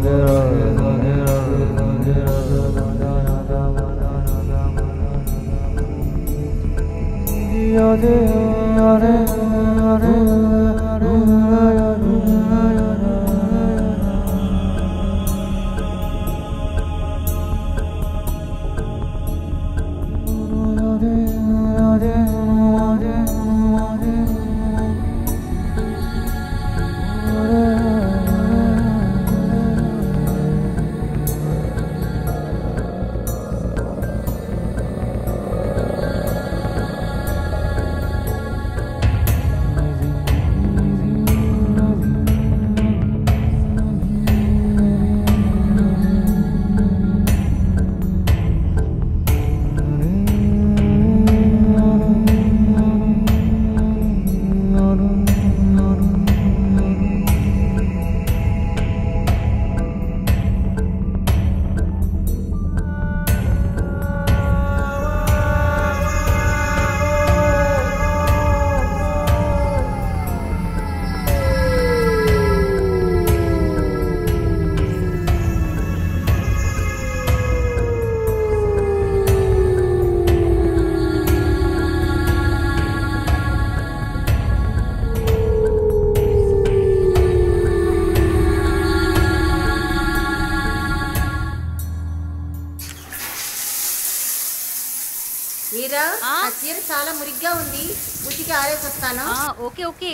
మీరా ఆ? ఆ చీర చాలా మురిగ్గా ఉంది ఉతికి ఆరేసి వస్తాను ఆ, ఓకే ఓకే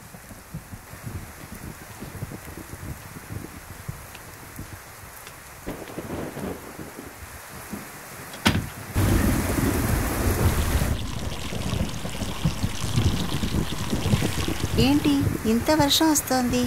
ఏంటి ఇంత వర్షం వస్తోంది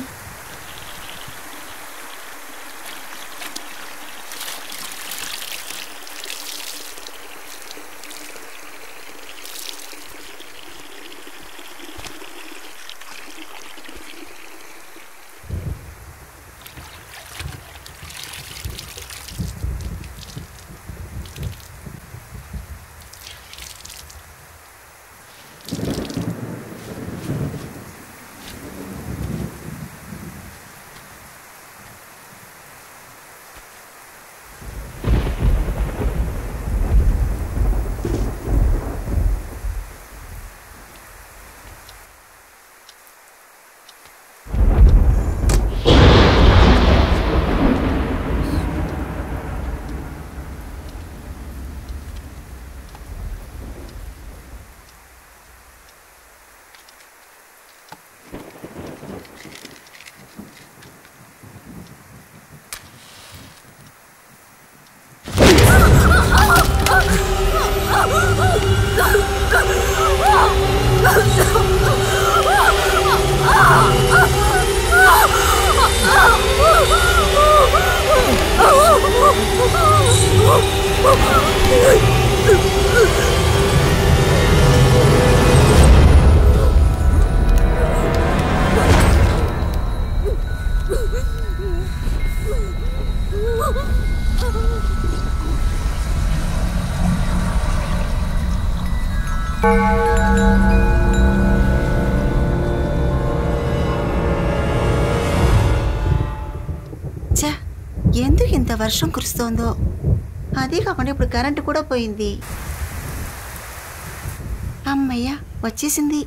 ఛ ఎందుకు ఇంత వర్షం కురుస్తోందో అదే కాకుండా ఇప్పుడు కరెంటు కూడా పోయింది అమ్మయ్య వచ్చేసింది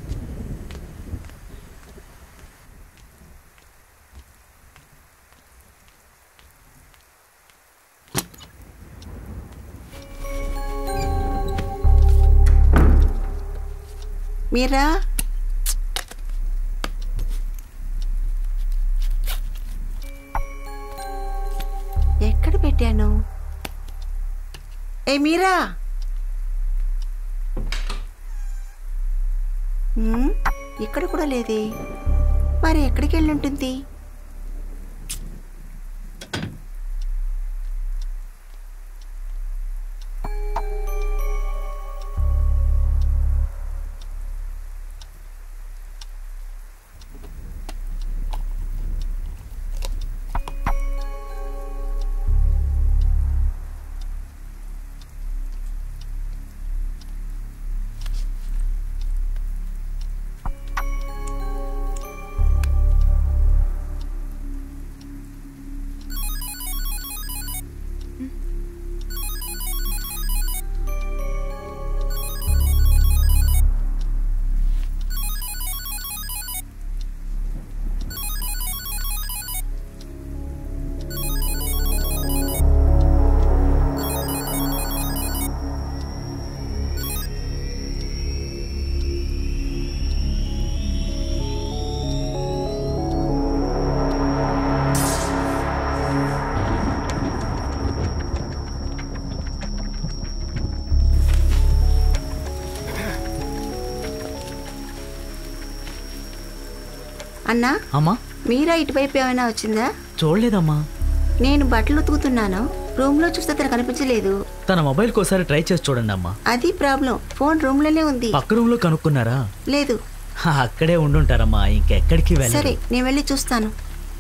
మీరా ఎక్కడ పెట్టాను ఏ మీరా ఉమ్, ఇక్కడ కూడా లేదే మరి ఎక్కడికి వెళ్ళి ఉంటుంది అన్నా అమ్మా మీరా ఇటువైపు ఏమైనా వచ్చిందా చూడలేదమ్మా నేను బట్టలు ఉతుకుతున్నాను రూమ్లో చూస్తే తను కనిపించలేదు తన మొబైల్కి ఒకసారి ట్రై చేసి చూడండి అమ్మా అది ప్రాబ్లం ఫోన్ రూమ్లోనే ఉంది పక్క రూమ్లో కనుక్కున్నారా లేదు హా, అక్కడే ఉండుంటారమ్మా ఇంకెక్కడికి సరే వెళ్ళరు నేను వెళ్ళి చూస్తాను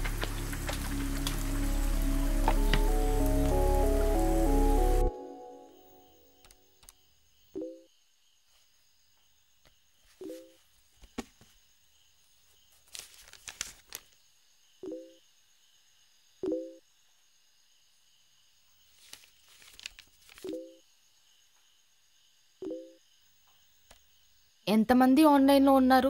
ఎంతమంది ఆన్లైన్లో ఉన్నారు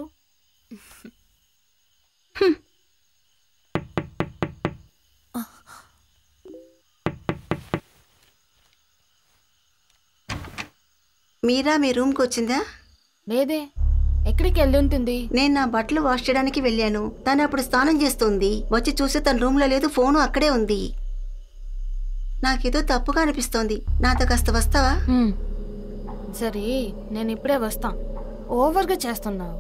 మీరా మీ రూమ్కి వచ్చిందా లేదే ఎక్కడికి వెళ్ళి ఉంటుంది నేను నా బట్టలు వాష్ చేయడానికి వెళ్ళాను తను అప్పుడు స్నానం చేస్తుంది వచ్చి చూస్తే తన రూమ్లో లేదు ఫోను అక్కడే ఉంది నాకేదో తప్పుగా అనిపిస్తోంది నాతో కాస్త వస్తావా హ్మ్. సరే నేను ఇప్పుడే వస్తా ఓవర్గా చేస్తున్నావు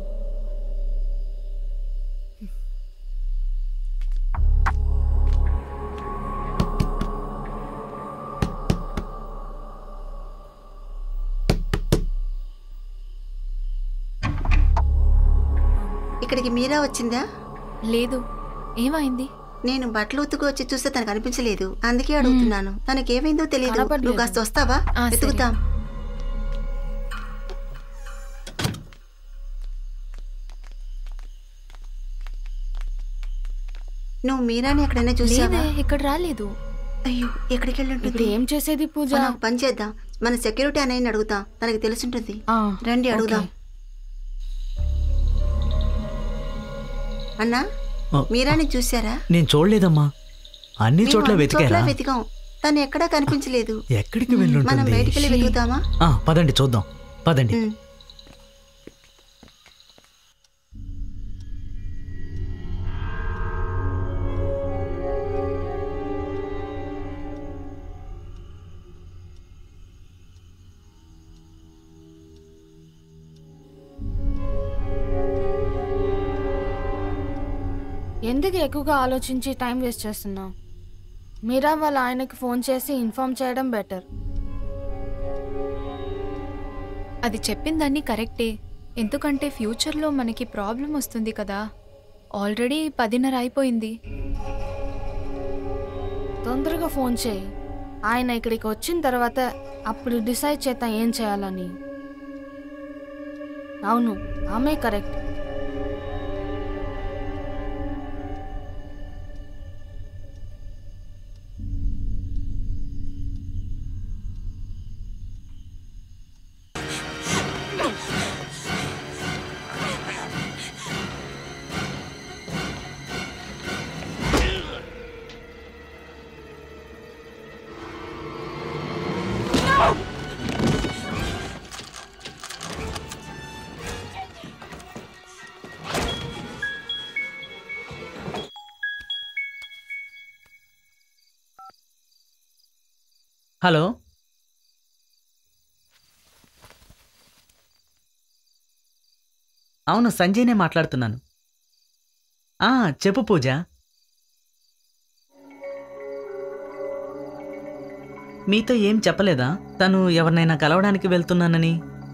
ఇక్కడికి మీరా వచ్చిందా లేదు ఏమైంది నేను బట్టలు ఉతుకు వచ్చి చూస్తే తనకు అనిపించలేదు అందుకే అడుగుతున్నాను తనకి ఏమైందో తెలియదు కనపడలేదు. నువ్వు కాస్త వస్తావా ఆ, సరే. వెతుకుతాం నువ్వు మీరాని ఎక్కడైనా చూసావా లేదే ఇక్కడ రాలేదు అయ్యో ఎక్కడికి వెళ్ళి ఇప్పుడు ఉంటుంది ఏం చేసేది పూజ మనం ఒక పని చేద్దాం మన సెక్యూరిటీ అన్నయ్యని అడుగుతాం తనకి తెలుసుంటుంది ఆ, రండి అడుగుదాం ఓకే. అన్నా ఆ. మీరాని చూసారా నేను చూడలేదమ్మా అన్ని మేము చోట్ల అన్ని వెతికారా వెతికాం తను ఎక్కడా కనిపించలేదు ఎక్కడికి మనం వెళ్ళుంటుంది బయటికి వెళ్ళి వెతుకుతామా ఆ, పదండి చూద్దాం పదండి ఉమ్. ఎందుకు ఎక్కువగా ఆలోచించి టైం వేస్ట్ చేస్తున్నావు మీరా వాళ్ళ ఆయనకి ఫోన్ చేసి ఇన్ఫార్మ్ చేయడం బెటర్ అది చెప్పిందన్నీ కరెక్టే ఎందుకంటే ఫ్యూచర్లో మనకి ప్రాబ్లం వస్తుంది కదా ఆల్రెడీ పదిన్నర అయిపోయింది తొందరగా ఫోన్ చేయి ఆయన ఇక్కడికి వచ్చిన తర్వాత అప్పుడు డిసైడ్ చేద్దాం ఏం చేయాలని అవును ఆమె కరెక్ట్ హలో అవును సంజయ్నే మాట్లాడుతున్నాను ఆ, చెప్పు పూజ మీతో ఏం చెప్పలేదా తను ఎవరినైనా కలవడానికి వెళ్తున్నానని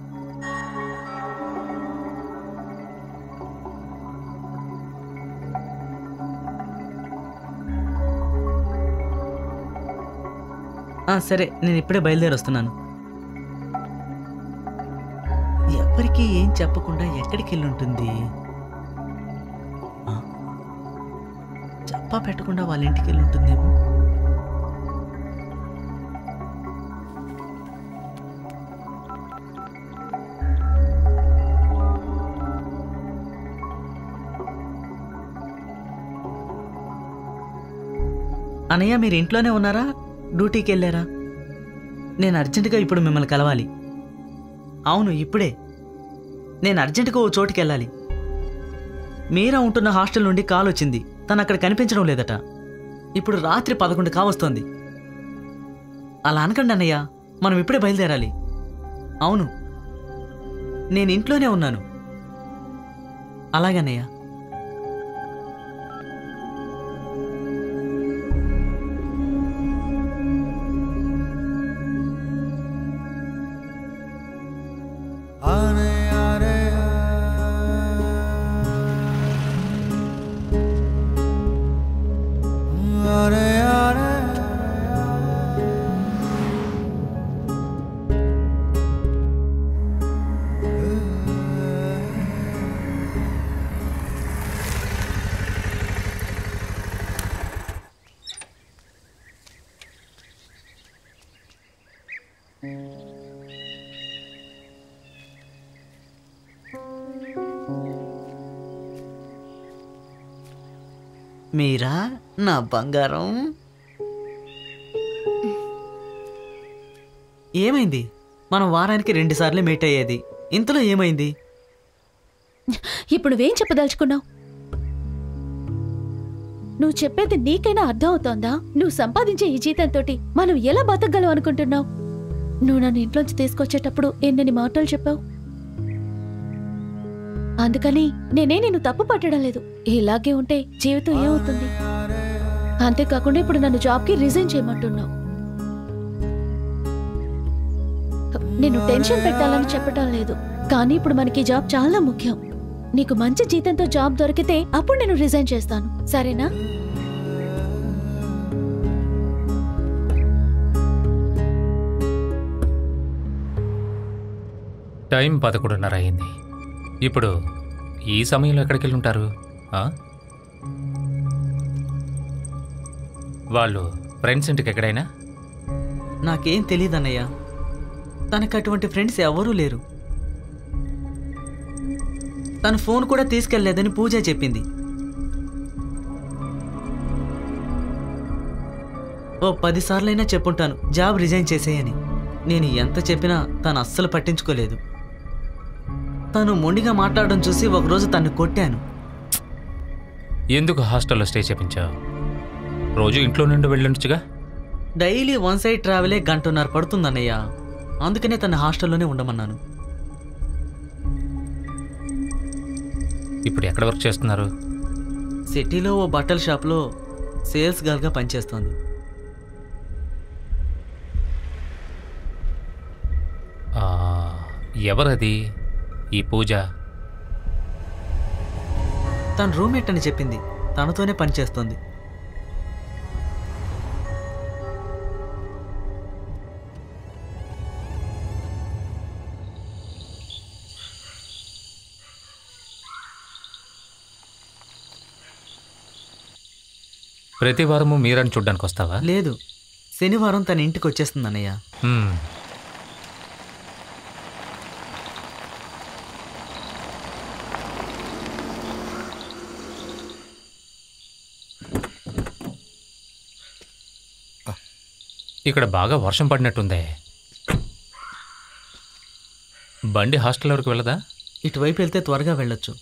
ఆ, సరే నేను ఇప్పుడే బయలుదేరి వస్తున్నాను ఎవరికి ఏం చెప్పకుండా ఎక్కడికి వెళ్ళి ఉంటుంది ఆ, చెప్పా పెట్టకుండా వాళ్ళ ఇంటికి వెళ్ళి ఉంటుందేమో అనయ్య మీరు ఇంట్లోనే ఉన్నారా డ్యూటీకి వెళ్ళారా నేను అర్జెంటుగా ఇప్పుడు మిమ్మల్ని కలవాలి అవును ఇప్పుడే నేను అర్జెంటుగా ఓ చోటుకి వెళ్ళాలి మీరా ఉంటున్న హాస్టల్ నుండి కాల్ వచ్చింది తను అక్కడ కనిపించడం లేదట ఇప్పుడు రాత్రి పదకొండు కావస్తోంది అలా అనకండి అన్నయ్య మనం ఇప్పుడే బయలుదేరాలి అవును నేను ఇంట్లోనే ఉన్నాను అలాగన్నయ్య మీరా నా బంగారం ఏమైంది మనం వారానికి రెండు సార్లు మీట్ అయ్యేది ఇంతలో ఏమైంది ఇప్పుడు నువ్వేం చెప్పదలుచుకున్నావు నువ్వు చెప్పేది నీకైనా అర్థం అవుతోందా నువ్వు సంపాదించే ఈ జీతంతో మనం ఎలా బతకగలం అనుకుంటున్నావు నువ్వు నన్ను ఇంట్లోంచి తీసుకొచ్చేటప్పుడు ఎన్నెన్ని మాటలు చెప్పావు అందుకని నేనే నిన్ను తప్పు పట్టడం లేదు ఇలాగే ఉంటే జీవితం ఏమవుతుంది అంతేకాకుండా ఇప్పుడు నన్ను జాబ్కి రిజైన్ చేయమంటున్నావు నేను టెన్షన్ పెట్టాలని చెప్పటం లేదు కానీ ఇప్పుడు మనకి ఈ జాబ్ చాలా ముఖ్యం నీకు మంచి జీతంతో జాబ్ దొరికితే అప్పుడు నేను రిజైన్ చేస్తాను సరేనా టైం పదకొండున్నర అయింది ఇప్పుడు ఈ సమయంలో ఎక్కడికి వెళ్ళి ఉంటారు ఆ? వాళ్ళు ఫ్రెండ్స్ ఇంటికి ఎక్కడైనా నాకేం తెలియదన్నయ్య తనకు అటువంటి ఫ్రెండ్స్ ఎవరూ లేరు తన ఫోన్ కూడా తీసుకెళ్లేదని పూజ చెప్పింది ఓ పదిసార్లైనా చెప్పుంటాను జాబ్ రిజైన్ చేసేయని నేను ఎంత చెప్పినా తను అస్సలు పట్టించుకోలేదు తను మొండిగా మాట్లాడడం చూసి ఒకరోజు తను కొట్టాను ఎందుకు హాస్టల్లో స్టే చేపించావు రోజు ఇంట్లో నుండి వెళ్ళొచ్చుగా డైలీ వన్ సైడ్ ట్రావెలే గంటన్నర పడుతుందన్నయ్య అందుకనే తన హాస్టల్లోనే ఉండమన్నాను ఇప్పుడు ఎక్కడ వర్క్ చేస్తున్నారు సిటీలో ఓ బట్టల షాప్లో సేల్స్ గర్ల్గా పనిచేస్తోంది ఆ, ఎవరది ఈ పూజ తన రూమ్మేట్ అని చెప్పింది తనతోనే పనిచేస్తోంది ప్రతి వారము మీరని చూడ్డానికి వస్తావా లేదు శనివారం తన ఇంటికి వచ్చేస్తుంది అన్నయ్య హ్మ్. ఇక్కడ బాగా వర్షం పడినట్టుందే బండి హాస్టల్ వరకు వెళ్ళదా ఇటువైపు వెళ్తే త్వరగా వెళ్ళొచ్చు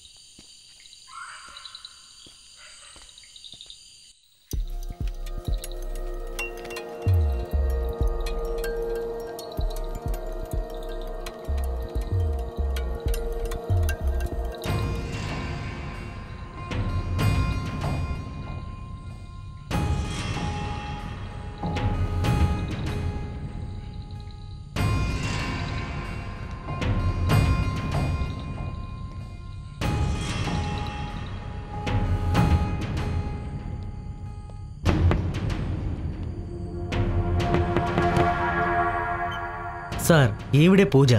సార్ ఈవిడే పూజ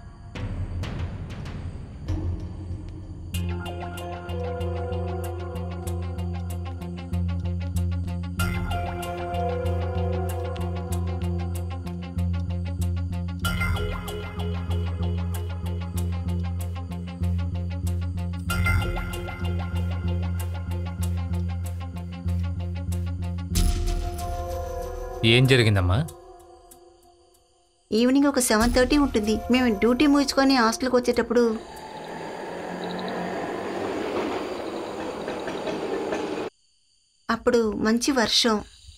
ఏం జరిగిందమ్మా ఈవినింగ్ ఒక సెవెన్ థర్టీ ఉంటుంది మేము డ్యూటీ ముగించుకొని హాస్టల్కి వచ్చేటప్పుడు అప్పుడు మంచి వర్షం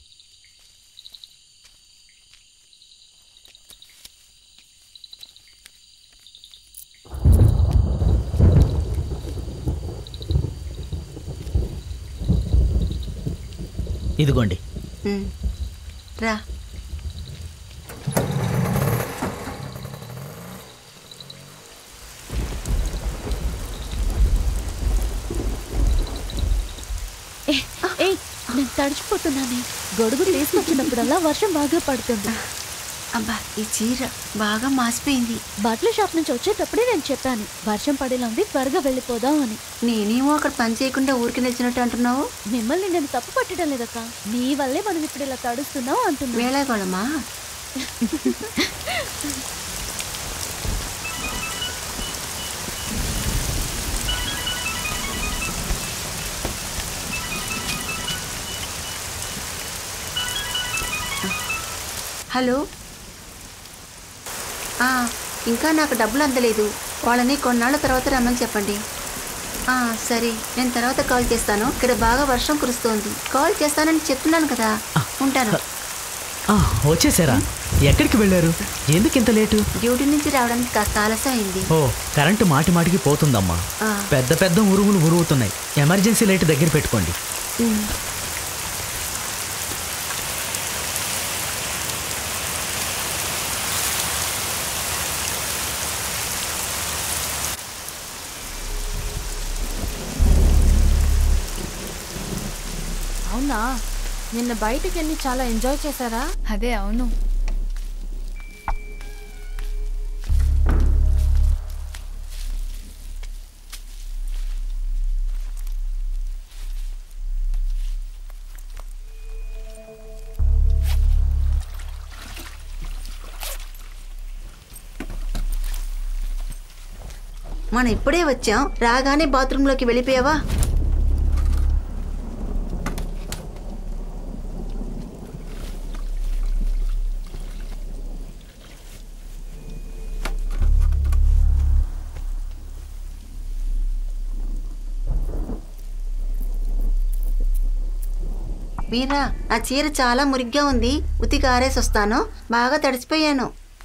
ఇదిగోండి ఉమ్. రా ఏయ్ నేను తడిచిపోతున్నానే గొడుగు తీసుకొచ్చినప్పుడల్లా వర్షం బాగా పడుతుంది అబ్బా ఈ చీర బాగా మాసిపోయింది బట్టల షాప్ నుంచి వచ్చేటప్పుడే నేను చెప్పాను వర్షం పడేలా ఉంది త్వరగా వెళ్ళిపోదాం అని నేనేమో అక్కడ పని చేయకుండా ఊరికి నిలిచినట్టు అంటున్నావు మిమ్మల్ని నేను తప్పు పట్టడం లేదక్క నీ వల్లే మనం ఇప్పుడు ఇలా తడుస్తున్నాం అంటున్నా వేళాకోళమా హలో ఆ, ఇంకా నాకు డబ్బులు అందలేదు వాళ్ళని కొన్నాళ్ళ తర్వాత రమ్మని చెప్పండి ఆ, సరే నేను తర్వాత కాల్ చేస్తాను ఇక్కడ బాగా వర్షం కురుస్తోంది కాల్ చేస్తానని చెప్తున్నాను కదా ఉంటాను ఆ, వచ్చేసారా ఎక్కడికి వెళ్ళారు ఎందుకు ఇంత లేటు డ్యూటీ నుంచి రావడానికి కాస్త ఆలస్యం అయింది ఓ కరెంటు మాటి మాటికి పోతుందమ్మా ఆ, పెద్ద పెద్ద ఉరుములు ఉరుగుతున్నాయి ఎమర్జెన్సీ లైట్ దగ్గర పెట్టుకోండి ఉమ్. అవునా నిన్న బయటికి వెళ్ళి చాలా ఎంజాయ్ చేశారా అదే అవును మనం ఇప్పుడే వచ్చాం రాగానే బాత్రూంలోకి వెళ్ళిపోయావా మీరా నా చీర చాలా మురిగ్గా ఉంది ఉతికి ఆరేసి వస్తాను బాగా తడిసిపోయాను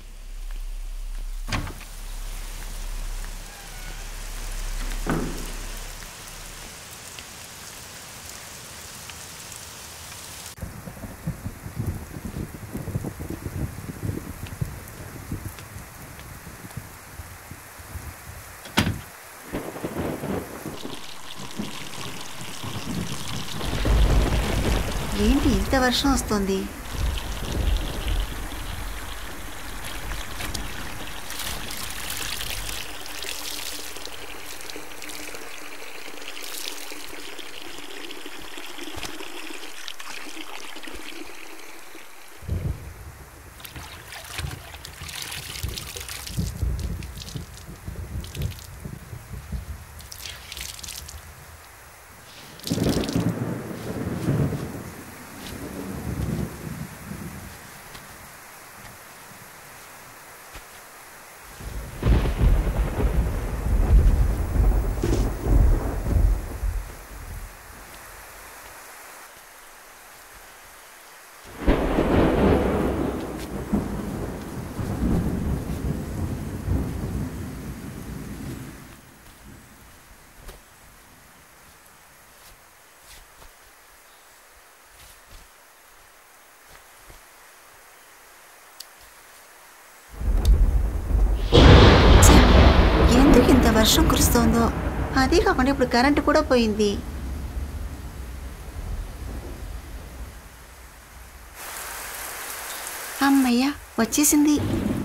ఏంటి ఇంత వర్షం వస్తుంది ఛే, ఎందుకు ఇంత వర్షం కురుస్తోందో అదే కాకుండా ఇప్పుడు కరెంటు కూడా పోయింది అమ్మయ్య వచ్చేసింది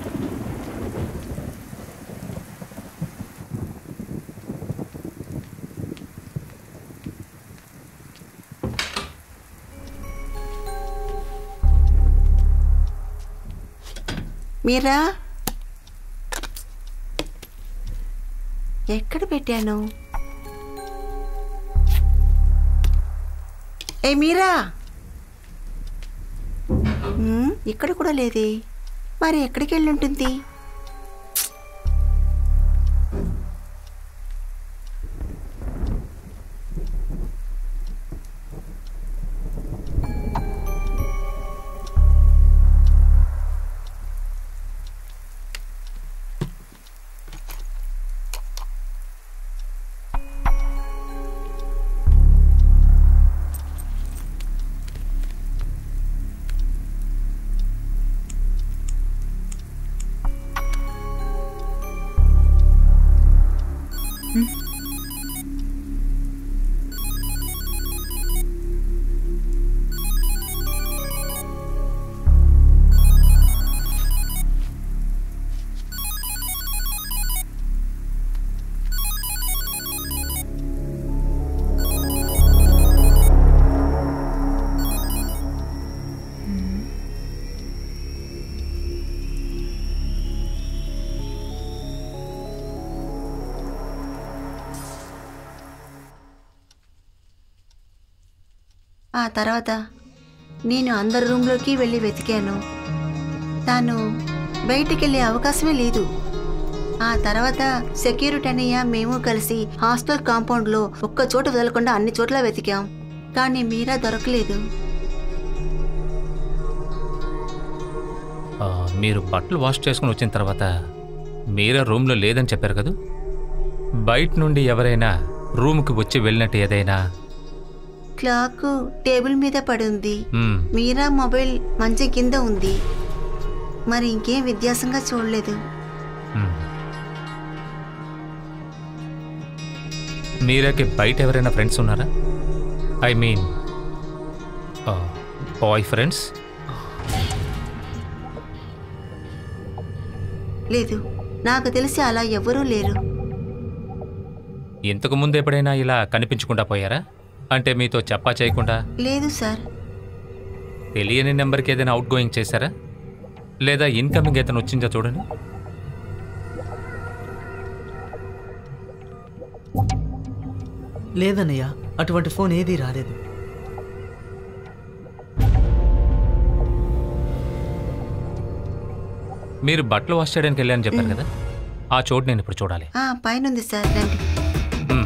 మీరా ఎక్కడ పెట్టాను ఏ మీరా ఉమ్, ఇక్కడ కూడా లేదే మరి ఎక్కడికి వెళ్ళి ఉంటుంది ఆ తర్వాత నేను అందరి రూమ్లోకి వెళ్ళి వెతికాను తాను బయటికి వెళ్ళే అవకాశమే లేదు ఆ తర్వాత సెక్యూరిటీ అన్నయ్య మేము కలిసి హాస్టల్ కాంపౌండ్లో ఒక్క చోట వదలకుండా అన్ని చోట్ల వెతికాం కానీ మీరా దొరకలేదు ఆ, మీరు బట్టలు వాష్ చేసుకుని వచ్చిన తర్వాత మీరా రూమ్లో లేదని చెప్పారు కదా బయట నుండి ఎవరైనా రూమ్కి వచ్చి వెళ్ళినట్టు ఏదైనా క్లాక్ టేబుల్ మీద పడుంది మ్మ్, మీరా మొబైల్ మంచం కింద ఉంది మరి ఇంకేం వ్యత్యాసంగా చూడలేదు మ్మ్. మీరాకి బయట ఎవరైనా ఫ్రెండ్స్ ఉన్నారా ఐ మీన్ బాయ్ ఫ్రెండ్స్ లేదు నాకు తెలిసి అలా ఎవరూ లేరు ఇంతకు ముందు ఎప్పుడైనా ఇలా కనిపించకుండా పోయారా అంటే మీతో చెప్పా చేయకుండా లేదు సార్ తెలియని నెంబర్కి ఏదైనా అవుట్ గోయింగ్ చేశారా లేదా ఇన్కమింగ్ ఏదైనా వచ్చిందో చూడండి లేదన్నయ్య అటువంటి ఫోన్ ఏదీ రాలేదు మీరు బట్టలు వాష్ చేయడానికి వెళ్ళారని చెప్పారు కదా ఆ చోటు నేను ఇప్పుడు చూడాలి ఆ, పైన ఉంది సార్ రండి మ్మ్.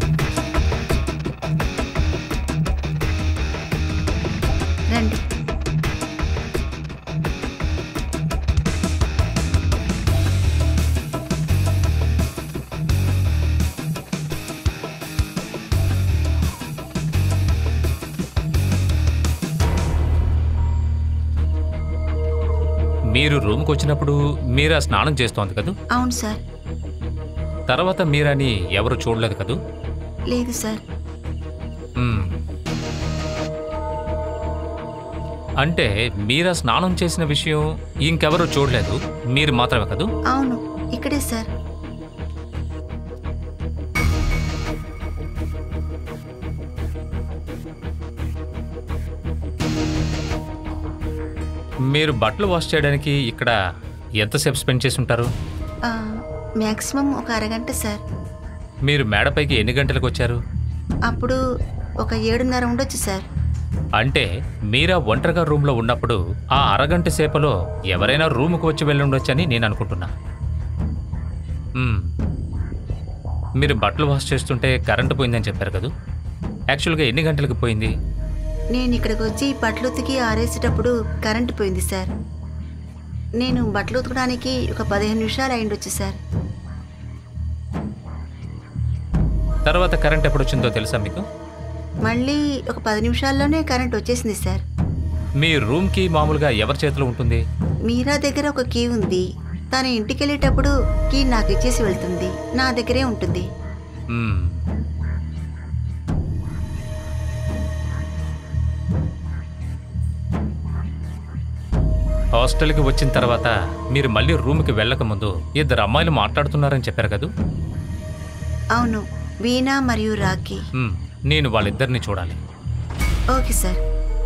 రండి మీరు రూమ్కి వచ్చినప్పుడు మీరా స్నానం చేస్తోంది కదూ అవును సార్ తర్వాత మీరాని ఎవరు చూడలేదు కదూ లేదు సార్ మ్మ్. అంటే మీరా స్నానం చేసిన విషయం ఇంకెవరూ చూడలేదు మీరు మాత్రమే కదూ అవును ఇక్కడే సార్ మీరు బట్టలు వాష్ చేయడానికి ఇక్కడ ఎంతసేపు స్పెండ్ చేసి ఉంటారు మ్యాక్సిమం ఒక అరగంట సార్ మీరు మేడపైకి ఎన్ని గంటలకు వచ్చారు అప్పుడు ఒక ఏడున్నర ఉండొచ్చు సార్ అంటే మీరా ఒంటరిగా రూమ్లో ఉన్నప్పుడు ఆ అరగంట సేపలో ఎవరైనా రూమ్కి వచ్చి వెళ్ళి ఉండొచ్చని నేను అనుకుంటున్నా మ్మ్. మీరు బట్టలు వాష్ చేస్తుంటే కరెంటు పోయిందని చెప్పారు కదా యాక్చువల్గా ఎన్ని గంటలకు పోయింది నేను ఇక్కడికి వచ్చి బట్టలు ఉతికి ఆరేసేటప్పుడు కరెంటు పోయింది సార్ నేను బట్టలు ఉతకడానికి ఒక పదిహేను నిమిషాలు అయిండొచ్చు సార్ తర్వాత కరెంట్ ఎప్పుడు వచ్చిందో తెలుసా మీకు మళ్ళీ ఒక పది నిమిషాల్లోనే కరెంట్ వచ్చేసింది సార్ మీ రూమ్కి మామూలుగా ఎవరి చేతిలో ఉంటుంది మీరా దగ్గర ఒక కీ ఉంది తను ఇంటికి వెళ్ళేటప్పుడు కీ నాకు ఇచ్చేసి వెళ్తుంది నా దగ్గరే ఉంటుంది మ్మ్. హాస్టల్కి వచ్చిన తర్వాత మీరు మళ్ళీ రూమ్కి వెళ్ళక ముందు ఇద్దరు అమ్మాయిలు మాట్లాడుతున్నారని చెప్పారు కదూ అవును వీణా మరియు రాఖీ మ్మ్. నేను వాళ్ళిద్దరిని చూడాలి ఓకే సార్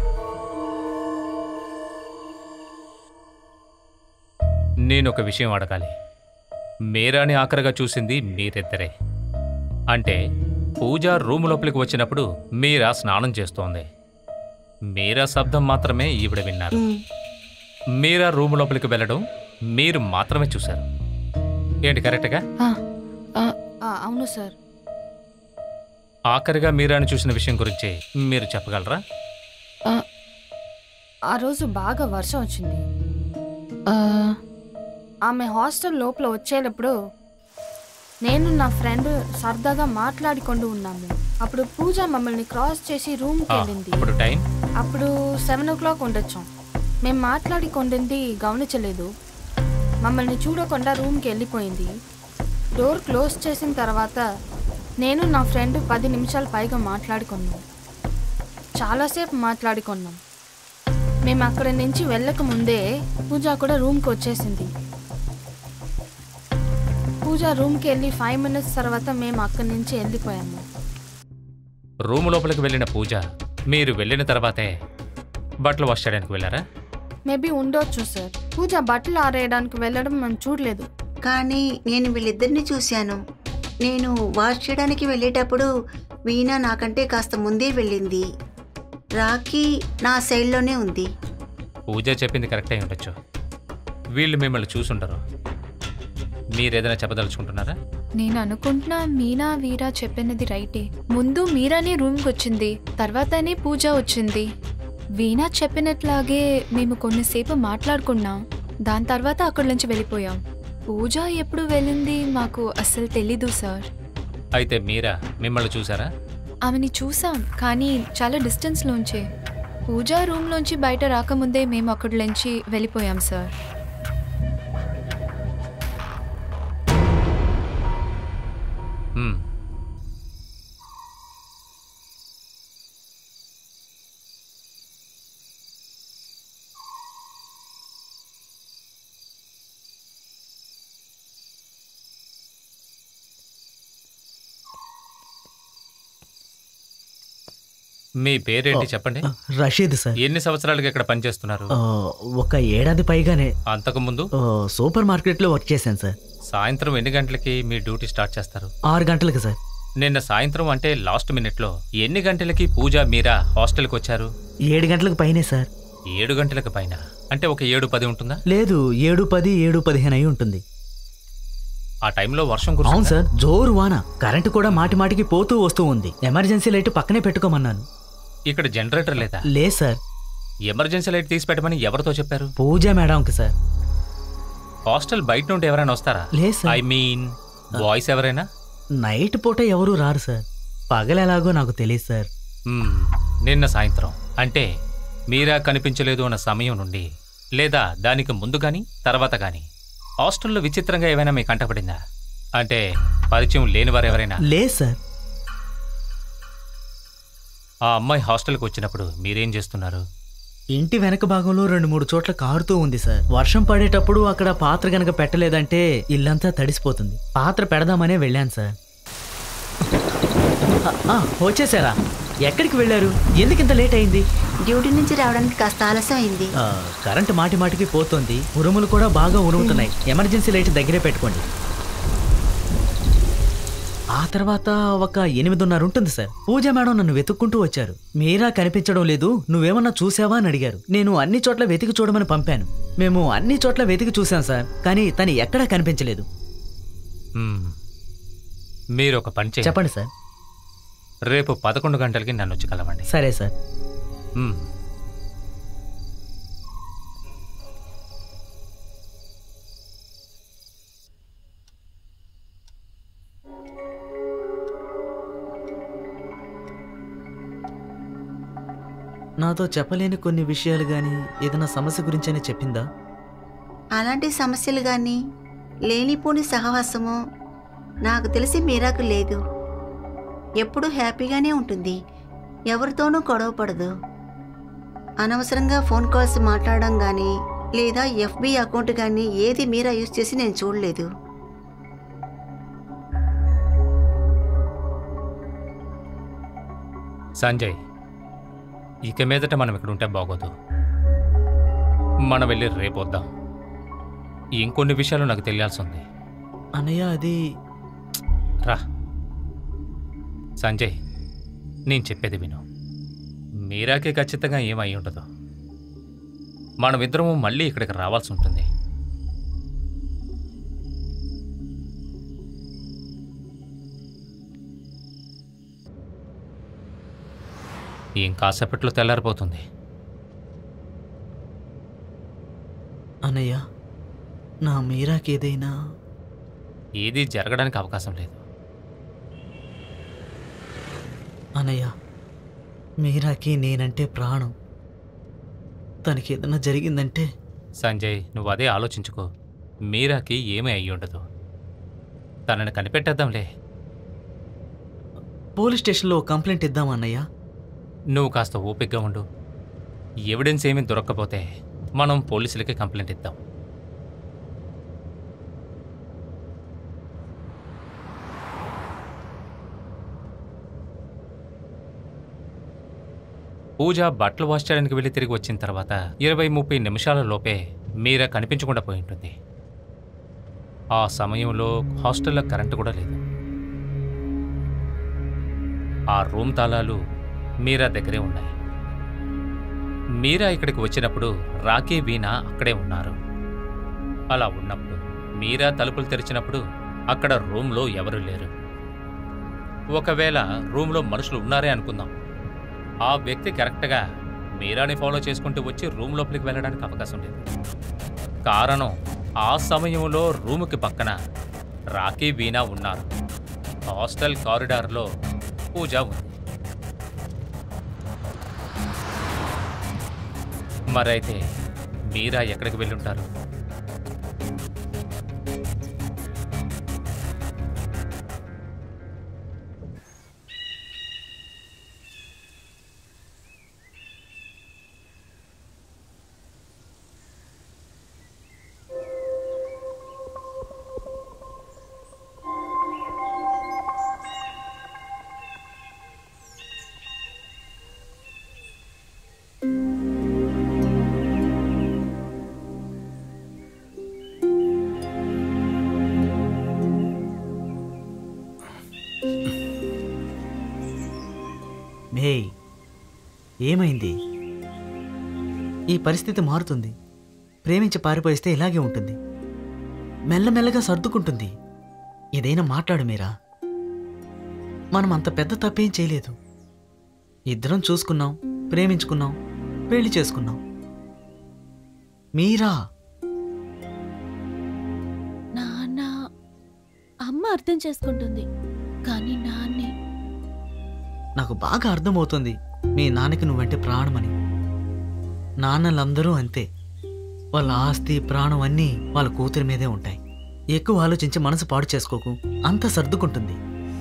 నేను ఒక విషయం అడగాలి మీరాని ఆఖరిగా చూసింది మీరిద్దరే అంటే పూజ రూమ్ లోపలికి వచ్చినప్పుడు మీరా స్నానం చేస్తోంది మీరా శబ్దం మాత్రమే ఈవిడ విన్నారు ఉమ్, మీరా రూమ్ లోపలికి వెళ్ళడం మీరు మాత్రమే చూశారు ఏంటి కరెక్ట్గా ఆ, ఆ, ఆ, అవును సార్ ఆఖరిగా మీరాని చూసిన విషయం గురించి మీరు చెప్పగలరా ఆ, ఆ రోజు బాగా వర్షం వచ్చింది ఆ, ఆమె హాస్టల్ లోపల వచ్చేటప్పుడు నేను నా ఫ్రెండ్ సరదాగా మాట్లాడుకుంటూ ఉన్నాము అప్పుడు పూజ మమ్మల్ని క్రాస్ చేసి రూమ్కి ఆ, వెళ్ళింది అప్పుడు టైం అప్పుడు సెవెన్ ఓ క్లాక్ ఉండొచ్చు మేము మాట్లాడుకుంటుంది గమనించలేదు మమ్మల్ని చూడకుండా రూమ్కి వెళ్ళిపోయింది డోర్ క్లోజ్ చేసిన తర్వాత నేను నా ఫ్రెండ్ పది నిమిషాలు పైగా మాట్లాడుకున్నాం చాలాసేపు మాట్లాడుకున్నాం మేము అక్కడి నుంచి వెళ్ళక ముందే పూజ కూడా రూమ్కి వచ్చేసింది పూజ రూమ్కి వెళ్ళి ఫైవ్ మినిట్స్ తర్వాత మేము అక్కడి నుంచి వెళ్ళిపోయాము రూమ్ లోపలికి వెళ్ళిన పూజ మీరు వెళ్ళిన తర్వాతే బట్టలు వాష్ చేయడానికి వెళ్ళారా మేబీ ఉండొచ్చు సార్ పూజ బట్టలు ఆరేయడానికి వెళ్ళడం మేము చూడలేదు కానీ నేను వీళ్ళిద్దరిని చూశాను నేను వాష్ చేయడానికి వెళ్ళేటప్పుడు వీణా నాకంటే కాస్త ముందే వెళ్ళింది రాఖీ నా సైడ్లోనే ఉంది పూజ చెప్పింది కరెక్ట్ అయి ఉండొచ్చు వీళ్ళు మిమ్మల్ని చూసుండరు మీరేదైనా చెప్పదలుచుకుంటున్నారా నేను అనుకుంటున్నా మీనా వీరా చెప్పినది రైటే ముందు మీరానే రూమ్కి వచ్చింది తర్వాతనే పూజ వచ్చింది వీణా చెప్పినట్లాగే మేము కొన్నిసేపు మాట్లాడుకున్నాం దాని తర్వాత అక్కడి నుంచి వెళ్ళిపోయాం పూజ ఎప్పుడు వెళ్ళింది మాకు అస్సలు తెలీదు సార్ అయితే మీరా మిమ్మల్ని చూసారా ఆమెని చూసాం కానీ చాలా డిస్టెన్స్లోంచే పూజ రూమ్లోంచి బయట రాకముందే మేము అక్కడి నుంచి వెళ్ళిపోయాం సార్ మ్మ్. మీ పేరేంటి చెప్పండి రషీద్ సార్ ఎన్ని సంవత్సరాలుగా ఇక్కడ పనిచేస్తున్నారు ఆ, ఒక ఏడాది పైగానే అంతకు ముందు ఆ, సూపర్ మార్కెట్లో వర్క్ చేశాను సార్ సాయంత్రం ఎన్ని గంటలకి మీ డ్యూటీ స్టార్ట్ చేస్తారు ఆరు గంటలకు సార్ నిన్న సాయంత్రం అంటే లాస్ట్ మినిట్లో ఎన్ని గంటలకి పూజ మీరా హాస్టల్కి వచ్చారు ఏడు గంటలకు పైనే సార్ ఏడు గంటలకు పైన అంటే ఒక ఏడు పది ఉంటుందా లేదు ఏడు పది ఏడు పదిహేను అయి ఉంటుంది ఆ టైంలో వర్షం అవును కురుస్తుందా సార్ జోరు వాన కరెంటు కూడా మాటి మాటికి పోతూ వస్తూ ఉంది ఎమర్జెన్సీ లైట్ పక్కనే పెట్టుకోమన్నాను ఇక్కడ జనరేటర్ లేదా లేదు సార్ ఎమర్జెన్సీ లైట్ తీసి పెట్టమని ఎవరితో చెప్పారు పూజ మేడంకి సార్ హాస్టల్ బయట నుండి ఎవరైనా వస్తారా లేదు సార్ ఐ మీన్ బాయ్స్ ఎవరైనా నైట్ పూట ఎవరు రారు సార్ పగలెలాగో నాకు తెలియదు సార్ మ్మ్. నిన్న సాయంత్రం అంటే మీరా కనిపించలేదు అన్న సమయం నుండి లేదా దానికి ముందు కానీ తర్వాత కానీ హాస్టల్లో విచిత్రంగా ఏమైనా మీకు కంటపడిందా అంటే పరిచయం లేని వారు ఎవరైనా లేదు సార్ ఆ అమ్మాయి హాస్టల్కి వచ్చినప్పుడు మీరేం చేస్తున్నారు ఇంటి వెనక భాగంలో రెండు మూడు చోట్ల కారుతూ ఉంది సార్ వర్షం పడేటప్పుడు అక్కడ పాత్ర గనక పెట్టలేదంటే ఇల్లంతా తడిసిపోతుంది పాత్ర పెడదామనే వెళ్ళాను సార్ ఆ, ఆ, వచ్చేసారా ఎక్కడికి వెళ్ళారు ఎందుకు ఇంత లేట్ అయింది డ్యూటీ నుంచి రావడానికి కాస్త ఆలస్యం అయింది ఆ, కరెంటు మాటి మాటికి పోతుంది ఉరుములు కూడా బాగా ఉరుముతున్నాయి ఎమర్జెన్సీ లైట్ దగ్గరే పెట్టుకోండి ఆ తర్వాత ఒక ఎనిమిదిన్నర ఉంటుంది సార్ పూజ మేడం నన్ను వెతుక్కుంటూ వచ్చారు మీరా కనిపించడం లేదు నువ్వేమన్నా చూసావా అని అడిగారు నేను అన్ని చోట్ల వెతికి చూడమని పంపాను మేము అన్ని చోట్ల వెతికి చూసాం సార్ కానీ తను ఎక్కడా కనిపించలేదు మ్మ్. మీరు ఒక పని చేయండి చెప్పండి సార్ రేపు పదకొండు గంటలకి నన్ను వచ్చి కలవండి సరే సార్ మ్మ్. నాతో చెప్పలేని కొన్ని విషయాలు కానీ ఏదైనా సమస్య గురించైనా చెప్పిందా అలాంటి సమస్యలు కానీ లేనిపోని సహవాసము నాకు తెలిసి మీరాకు లేదు ఎప్పుడూ హ్యాపీగానే ఉంటుంది ఎవరితోనూ గొడవ పడదు అనవసరంగా ఫోన్ కాల్స్ మాట్లాడడం కానీ లేదా ఎఫ్బి అకౌంట్ కానీ ఏది మీరా యూజ్ చేసి నేను చూడలేదు సంజయ్ ఇక మీదట మనం ఇక్కడ ఉంటే బాగోదు మనం వెళ్ళి రేపు వద్దాం ఇంకొన్ని విషయాలు నాకు తెలియాల్సి ఉంది అన్నయ్య అది రా సంజయ్ నేను చెప్పేది విను మీరాకే ఖచ్చితంగా ఏమై ఉండదు మనమిద్దరము మళ్ళీ ఇక్కడికి రావాల్సి ఉంటుంది ఇంకాసేపట్లో తెల్లారిపోతుంది అన్నయ్య నా మీరాకి ఏదైనా ఏది జరగడానికి అవకాశం లేదు అన్నయ్య మీరాకి నేనంటే ప్రాణం తనకి ఏదైనా జరిగిందంటే సంజయ్ నువ్వు అదే ఆలోచించుకో మీరాకి ఏమీ అయ్యి ఉండదు తనని కనిపెట్టేద్దాంలే పోలీస్ స్టేషన్లో కంప్లైంట్ ఇద్దాం అన్నయ్య నువ్వు కాస్త ఓపికగా ఉండు ఎవిడెన్స్ ఏమీ దొరక్కపోతే మనం పోలీసులకి కంప్లైంట్ ఇద్దాం పూజ బట్టలు వాష్ చేయడానికి వెళ్ళి తిరిగి వచ్చిన తర్వాత ఇరవై ముప్పై నిమిషాల లోపే మీరా కనిపించకుండా పోయి ఉంటుంది ఆ సమయంలో హాస్టల్లో కరెంటు కూడా లేదు ఆ రూమ్ తాళాలు మీరా దగ్గరే ఉన్నాయి మీరా ఇక్కడికి వచ్చినప్పుడు రాకీ వీణ అక్కడే ఉన్నారు అలా ఉన్నప్పుడు మీరా తలుపులు తెరిచినప్పుడు అక్కడ రూమ్లో ఎవరూ లేరు ఒకవేళ రూమ్లో మనుషులు ఉన్నారే అనుకుందాం ఆ వ్యక్తి కరెక్ట్గా మీరాని ఫాలో చేసుకుంటూ వచ్చి రూమ్ లోపలికి వెళ్ళడానికి అవకాశం లేదు కారణం ఆ సమయంలో రూముకి పక్కన రాకీ వీణా ఉన్నారు హాస్టల్ కారిడార్లో పూజ ఉంది మరైతే మీరా ఎక్కడికి వెళ్ళుంటారు మే ఏమైంది ఈ పరిస్థితి మారుతుంది ప్రేమించి పారిపోయిస్తే ఇలాగే ఉంటుంది మెల్లమెల్లగా సర్దుకుంటుంది ఏదైనా మాట్లాడు మీరా మనం అంత పెద్ద తప్పేం చేయలేదు ఇద్దరం చూసుకున్నాం ప్రేమించుకున్నాం పెళ్లి చేసుకున్నాం మీరా నాన్న అమ్మ అర్థం చేసుకుంటుంది కానీ నాన్నే నాకు బాగా అర్థమవుతుంది మీ నాన్నకి నువ్వంటే ప్రాణమని నాన్నలందరూ అంతే వాళ్ళ ఆస్తి ప్రాణం అన్నీ వాళ్ళ కూతురి మీదే ఉంటాయి ఎక్కువ ఆలోచించి మనసు పాడు చేసుకోకు అంత సర్దుకుంటుంది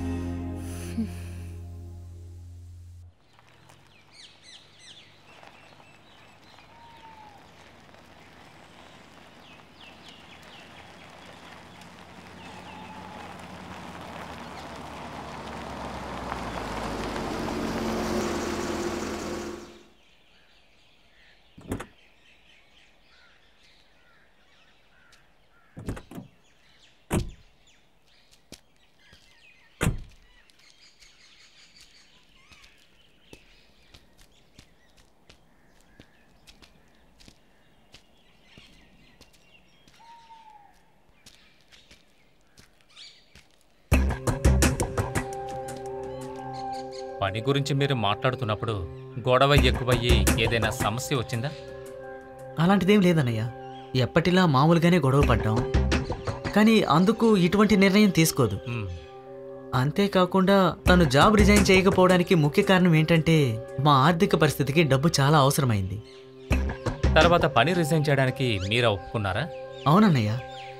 పని గురించి మీరు మాట్లాడుతున్నప్పుడు గొడవ ఎక్కువయ్యి ఏదైనా సమస్య వచ్చిందా అలాంటిదేం లేదన్నయ్య ఎప్పటిలా మామూలుగానే గొడవ పడ్డాం కానీ అందుకు ఇటువంటి నిర్ణయం తీసుకోదు మ్మ్. అంతేకాకుండా తను జాబ్ రిజైన్ చేయకపోవడానికి ముఖ్య కారణం ఏంటంటే మా ఆర్థిక పరిస్థితికి డబ్బు చాలా అవసరమైంది తర్వాత పని రిజైన్ చేయడానికి మీరా ఒప్పుకున్నారా అవునన్నయ్య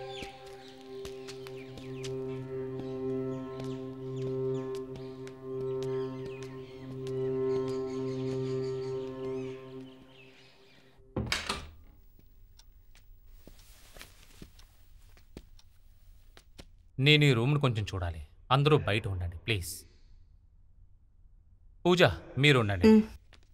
నేను ఈ రూమ్ను కొంచెం చూడాలి అందరూ బయట ఉండండి ప్లీజ్ పూజ మీరు ఉండండి మ్.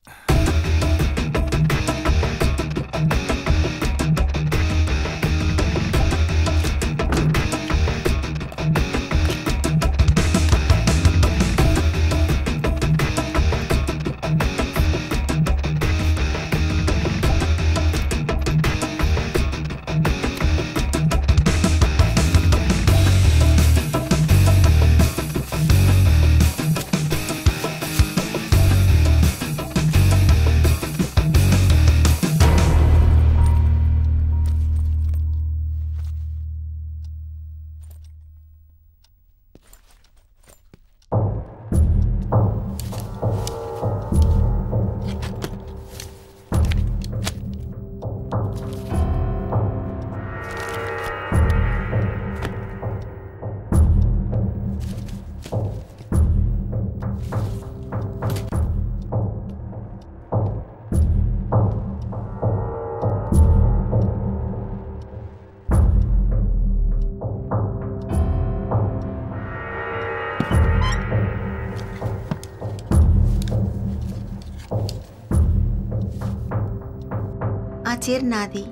ఆ చీర నాది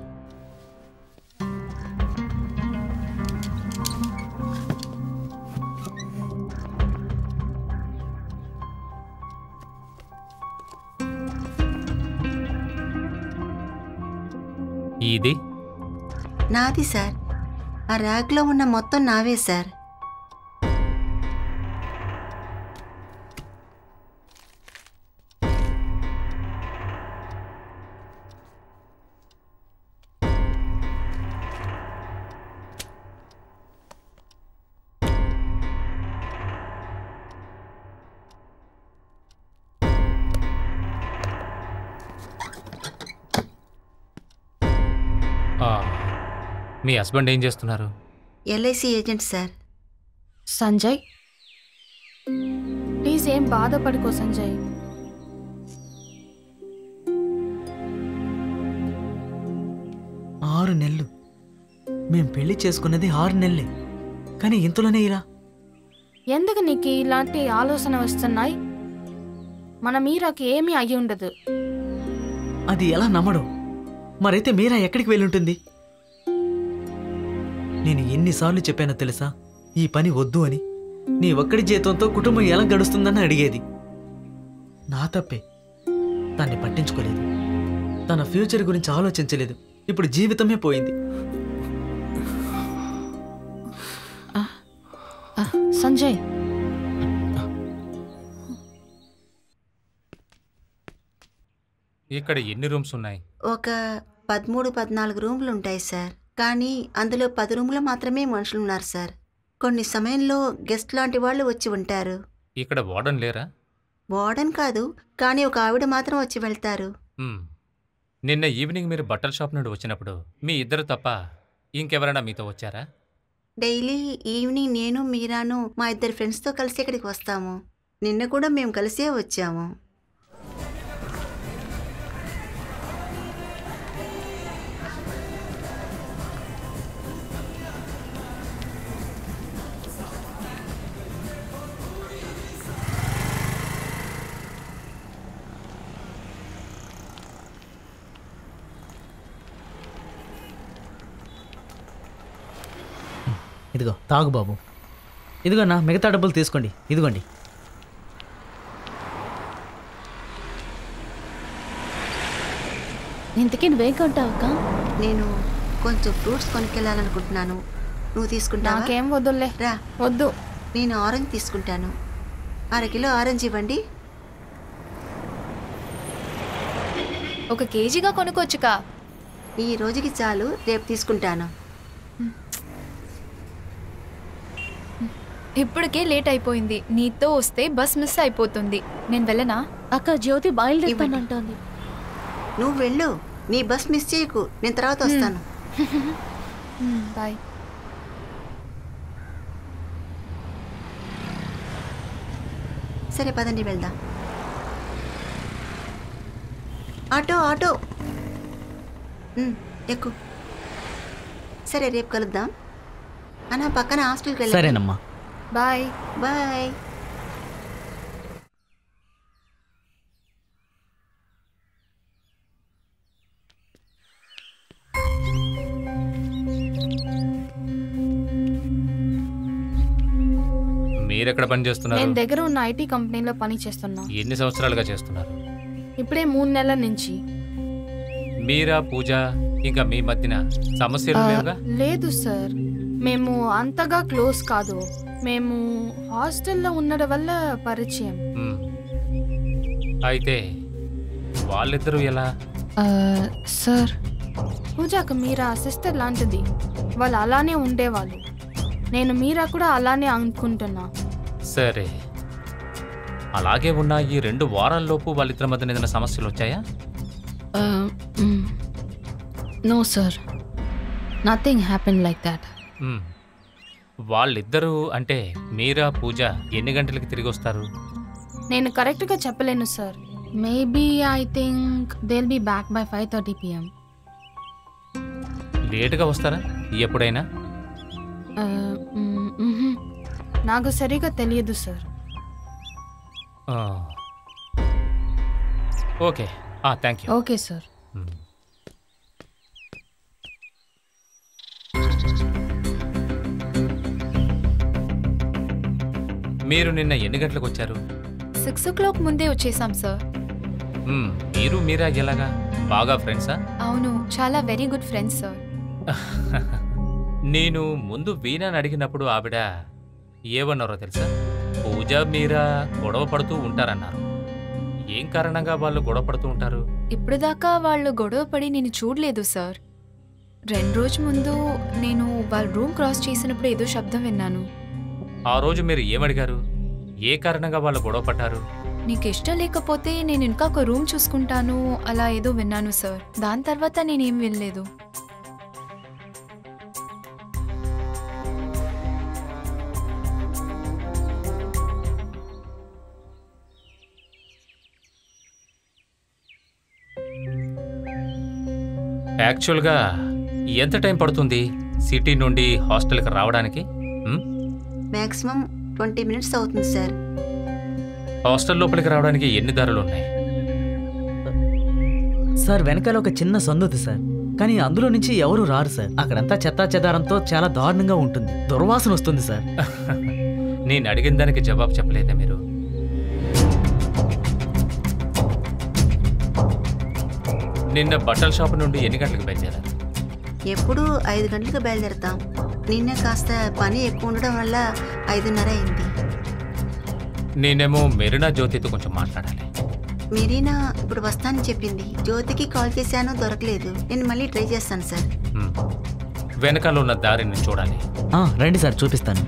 ఇది నాది సార్ ఆ ర్యాక్లో ఉన్న మొత్తం నావే సార్ ఆ, మీ హస్బెండ్ ఏం చేస్తున్నారు LIC agent sir Sanjay please ఏం బాధపడుకో సంజయ్ ఆరు నెలలు మేం పెళ్లి చేసుకున్నది ఆరు నెలలే కానీ ఇంతలోనే ఇలా ఎందుకు నీకు ఇలాంటి ఆలోచన వస్తున్నాయి మన మీరాకి ఏమీ అయ్యి ఉండదు అది ఎలా నమ్మడం మరైతే మీరా ఎక్కడికి వెళ్ళుంటుంది నేను ఎన్నిసార్లు చెప్పానో తెలుసా ఈ పని వద్దు అని నీ ఒక్కడి జీతంతో కుటుంబం ఎలా గడుస్తుందని అడిగేది నా తప్పే తన్ని పట్టించుకోలేదు తన ఫ్యూచర్ గురించి ఆలోచించలేదు ఇప్పుడు జీవితమే పోయింది ఆ, సంజయ్ ఇక్కడ ఎన్ని రూమ్స్ ఉన్నాయి ఒక పదమూడు పద్నాలుగు రూములు ఉంటాయి సార్ కానీ అందులో పది రూములు మాత్రమే మనుషులు ఉన్నారు సార్ కొన్ని సమయంలో గెస్ట్ లాంటి వాళ్ళు వచ్చి ఉంటారు ఇక్కడ వార్డన్ లేరా వార్డెన్ కాదు కానీ ఒక ఆవిడ మాత్రం వచ్చి వెళ్తారు మ్మ్. నిన్న ఈవినింగ్ మీరు బట్టల షాప్ నుండి వచ్చినప్పుడు మీ ఇద్దరు తప్ప ఇంకెవరైనా మీతో వచ్చారా డైలీ ఈవినింగ్ నేను మీరాను మా ఇద్దరు ఫ్రెండ్స్తో కలిసి ఇక్కడికి వస్తాము నిన్న కూడా మేము కలిసే వచ్చాము ఇదిగో తాగు బాబు ఇదిగో నా మిగతా డబ్బులు తీసుకోండి ఇదిగోండి ఇంతకీ నువ్వేం కొంటావు అక్క నేను కొంచెం ఫ్రూట్స్ కొనుక్కెళ్ళాలనుకుంటున్నాను నువ్వు తీసుకుంటావా నాకేం వద్దులే రా వద్దు నేను ఆరెంజ్ తీసుకుంటాను అర కిలో ఆరెంజ్ ఇవ్వండి ఒక కేజీగా కొనుక్కోవచ్చుకా ఈ రోజుకి చాలు రేపు తీసుకుంటాను ఇప్పటికే లేట్ అయిపోయింది నీతో వస్తే బస్ మిస్ అయిపోతుంది నేను వెళ్ళనా అక్క జ్యోతి బయలుదేరుతానంటోంది నువ్వు వెళ్ళు నీ బస్ మిస్ చేయకు నేను తర్వాత వస్తాను బాయ్ సరే పదండి వెళ్దాం ఆటో ఆటో ఉమ్, ఎక్కు సరే రేపు కలుద్దాం అన్న పక్కన హాస్టల్కి వెళ్ళి సరేనమ్మా బాయ్ బాయ్ మీరెక్కడ పని చేస్తున్నారు నేను దగ్గర ఉన్న ఐటీ కంపెనీలో పని చేస్తున్నా ఎన్ని సంవత్సరాలుగా చేస్తున్నారు ఇప్పుడే మూడు నెలల నుంచి మీరా పూజ ఇంకా మీ మధ్యన సమస్యలు ఆ, లేవుగా లేదు సార్ మేము అంతగా క్లోజ్ కాదు మేము హాస్టల్లో ఉండడం వల్ల పరిచయం మ్మ్. అయితే వాళ్ళిద్దరూ ఎలా సార్ పూజాకు మీరా సిస్టర్ లాంటిది వాళ్ళు అలానే ఉండేవాళ్ళు నేను మీరా కూడా అలానే అనుకుంటున్నా సరే అలాగే ఉన్న ఈ రెండు వారాల్లోపు వాళ్ళిద్దరి మధ్యన ఏదైనా సమస్యలు వచ్చాయా no sir nothing happen like that hmm. వాళ్ళిద్దరూ అంటే మీరా పూజ ఎన్ని గంటలకి తిరిగి వస్తారు నేను కరెక్ట్గా చెప్పలేను sir maybe I think they'll be back by five thirty PM లేటుగా వస్తారా ఎప్పుడైనా నాకు సరిగా తెలియదు సార్ ఆ. Okay thank you okay sir hmm. మీరు నిన్న ఎన్ని గంటలకు వచ్చారు సిక్స్ ఓ క్లాక్ ముందే వచ్చేసాం సార్ మ్మ్. మీరు మీరా ఎలాగా బాగా ఫ్రెండ్సా అవును చాలా వెరీ గుడ్ ఫ్రెండ్స్ సార్ నేను ముందు వీణని అడిగినప్పుడు ఆవిడ ఏమన్నారో తెలుసా పూజ మీరా గొడవ పడుతూ ఉంటారన్నారు ఏం కారణంగా వాళ్ళు గొడవ పడుతూ ఉంటారు ఇప్పుడు దాకా వాళ్ళు గొడవ పడి నేను చూడలేదు సార్ రెండు రోజు ముందు నేను వాళ్ళ రూమ్ క్రాస్ చేసినప్పుడు ఏదో శబ్దం విన్నాను ఆ రోజు మీరు ఏమడిగారు ఏ కారణంగా వాళ్ళు గొడవ పడ్డారు నీకు ఇష్టం లేకపోతే నేను ఇంకా ఒక రూమ్ చూసుకుంటాను అలా ఏదో విన్నాను సార్ దాని తర్వాత నేనేం వినలేదు యాక్చువల్గా ఎంత టైం పడుతుంది సిటీ నుండి హాస్టల్కి రావడానికి ఉమ్? మ్యాక్సిమం ట్వంటీ మినిట్స్ అవుతుంది సార్ హాస్టల్ లోపలికి రావడానికి ఎన్ని దారులు ఉన్నాయి సార్ వెనకాల ఒక చిన్న సందుది సార్ కానీ అందులో నుంచి ఎవరు రారు సార్ అక్కడంతా చెత్తా చెదారంతో చాలా దారుణంగా ఉంటుంది దుర్వాసన వస్తుంది సార్ నేను అడిగిన దానికి జవాబు చెప్పలేదే మీరు నిన్న బట్టల షాప్ నుండి ఎన్ని గంటలకు బయలుదేరారు ఎప్పుడూ ఐదు గంటలకు బయలుదేరతాం నిన్న కాస్త పని ఎక్కువ ఉండడం వల్ల ఐదున్నర అయింది నేనేమో మెరీనా జ్యోతితో కొంచెం మాట్లాడాలి మెరీనా ఇప్పుడు వస్తానని చెప్పింది జ్యోతికి కాల్ చేశాను దొరకలేదు నేను మళ్ళీ ట్రై చేస్తాను సార్ ఉమ్. వెనకాల ఉన్న దారిని చూడాలి ఆ, రండి సార్ చూపిస్తాను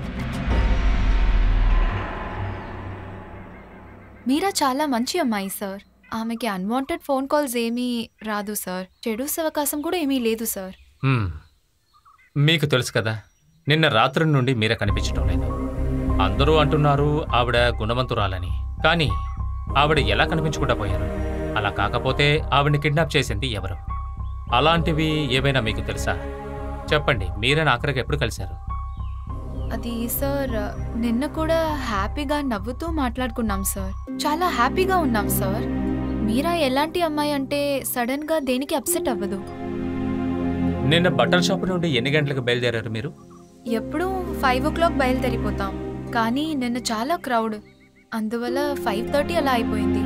మీరా చాలా మంచి అమ్మాయి సార్ ఆమెకి అన్వాంటెడ్ ఫోన్ కాల్స్ ఏమీ రాదు సార్ చెడు అవకాశం కూడా ఏమీ లేదు సార్ ఉమ్. మీకు తెలుసు కదా నిన్న రాత్రి నుండి మీరే కనిపించడం లేదు అందరూ అంటున్నారు ఆవిడ గుణవంతురాలని కానీ ఆవిడ ఎలా కనిపించకుండా పోయారు అలా కాకపోతే ఆవిడని కిడ్నాప్ చేసింది ఎవరు అలాంటివి ఏవైనా మీకు తెలుసా చెప్పండి మీరే ఆఖరికి ఎప్పుడు కలిశారు అది సార్ నిన్న కూడా హ్యాపీగా నవ్వుతూ మాట్లాడుకున్నాం సార్ చాలా హ్యాపీగా ఉన్నాం సార్ మీరా ఎలాంటి అమ్మాయి అంటే సడన్ గా దేనికి అప్సెట్ అవ్వదు నిన్న బట్టల షాప్ నుండి ఎన్ని గంటలకు బయలుదేరారు మీరు ఎప్పుడూ ఫైవ్ ఓ క్లాక్ బయలుదేరిపోతాం కానీ నిన్న చాలా క్రౌడ్ అందువల్ల ఫైవ్ థర్టీ అలా అయిపోయింది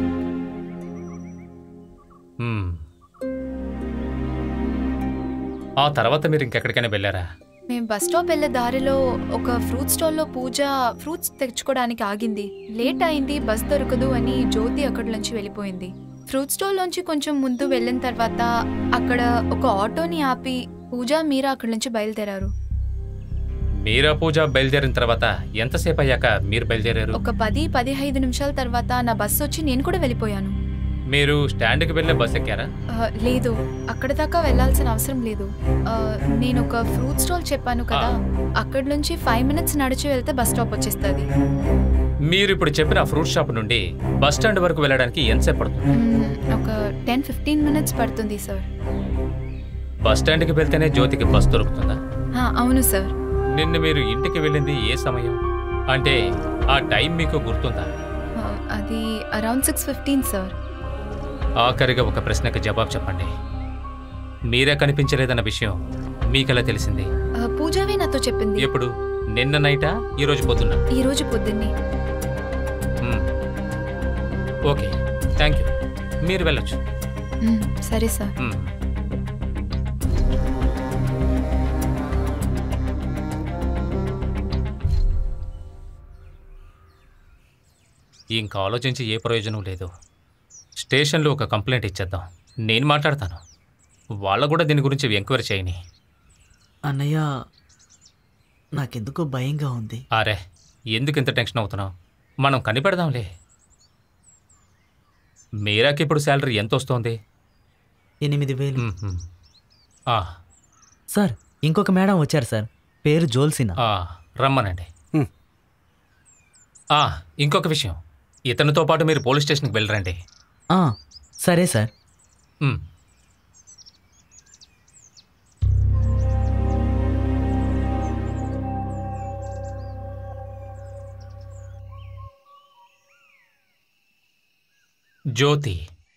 మ్మ్. ఆ తర్వాత మీరు ఇంకెక్కడికైనా వెళ్ళారా మేము బస్ స్టాప్ వెళ్ళే దారిలో ఒక ఫ్రూట్ స్టాల్లో పూజ ఫ్రూట్స్ తెచ్చుకోవడానికి ఆగింది లేట్ అయింది బస్ దొరకదు అని జ్యోతి అక్కడి నుంచి వెళ్ళిపోయింది ఫ్రూట్ స్టాల్ నుంచి కొంచెం ముందు వెళ్ళిన తర్వాత అక్కడ ఒక ఆటోని ఆపి పూజ మీరా అక్కడి నుంచి బయలుదేరారు మీరా పూజ బయలుదేరిన తర్వాత ఎంతసేపు అయ్యాక మీరు బయలుదేరారు ఒక పది పదిహైదు నిమిషాల తర్వాత నా బస్సు వచ్చి నేను కూడా వెళ్ళిపోయాను మీరు స్టాండ్కి వెళ్ళే బస్ ఎక్కారా ఆ, లేదు అక్కడ దాకా వెళ్ళాల్సిన అవసరం లేదు ఆ, నేను ఒక ఫ్రూట్ స్టాల్ చెప్పాను కదా అక్కడి నుంచి ఫైవ్ మినిట్స్ నడిచి వెళ్తే బస్ స్టాప్ వచ్చేస్తుంది మీరు ఇప్పుడు చెప్పిన ఫ్రూట్ షాప్ నుండి బస్ స్టాండ్ వరకు వెళ్ళడానికి ఎంతసేపు పడుతుంది మ్మ్, ఒక టెన్ ఫిఫ్టీన్ మినిట్స్ పడుతుంది సార్ బస్ స్టాండ్కి వెళ్తేనే జ్యోతికి బస్ దొరుకుతుందా ఆ, అవును సార్ నిన్న మీరు ఇంటికి వెళ్ళింది ఏ సమయం అంటే ఆ టైం మీకు గుర్తుందా ఆ, అది అరౌండ్ సిక్స్ ఫిఫ్టీన్ సార్ ఆఖరిగా ఒక ప్రశ్నకి జవాబు చెప్పండి మీరే కనిపించలేదన్న విషయం మీకెలా తెలిసింది ఆ, పూజావే నాతో చెప్పింది ఎప్పుడు నిన్న నైటా ఈరోజు పొద్దున్న ఈ రోజు పొద్దున్నే మ్మ్. ఓకే థ్యాంక్ యూ మీరు వెళ్ళొచ్చు మ్మ్, సరే సార్ మ్మ్. ఇంకా ఆలోచించి ఏ ప్రయోజనం లేదు స్టేషన్లో ఒక కంప్లైంట్ ఇచ్చేద్దాం నేను మాట్లాడతాను వాళ్ళ కూడా దీని గురించి ఎంక్వైరీ చేయని అన్నయ్య నాకెందుకో భయంగా ఉంది అరే ఎందుకు ఇంత టెన్షన్ అవుతున్నావు మనం కనిపెడదాంలే మీరాకి ఇప్పుడు శాలరీ ఎంత వస్తోంది ఎనిమిది వేలు మ్మ్. ఆ, సార్ ఇంకొక మేడం వచ్చారు సార్ పేరు జోల్సినా ఆ, రమ్మనండి ఆ, ఇంకొక విషయం ఇతనితో పాటు మీరు పోలీస్ స్టేషన్కి వెళ్ళరండి ఆ, సరే సార్ మ్మ్. జ్యోతి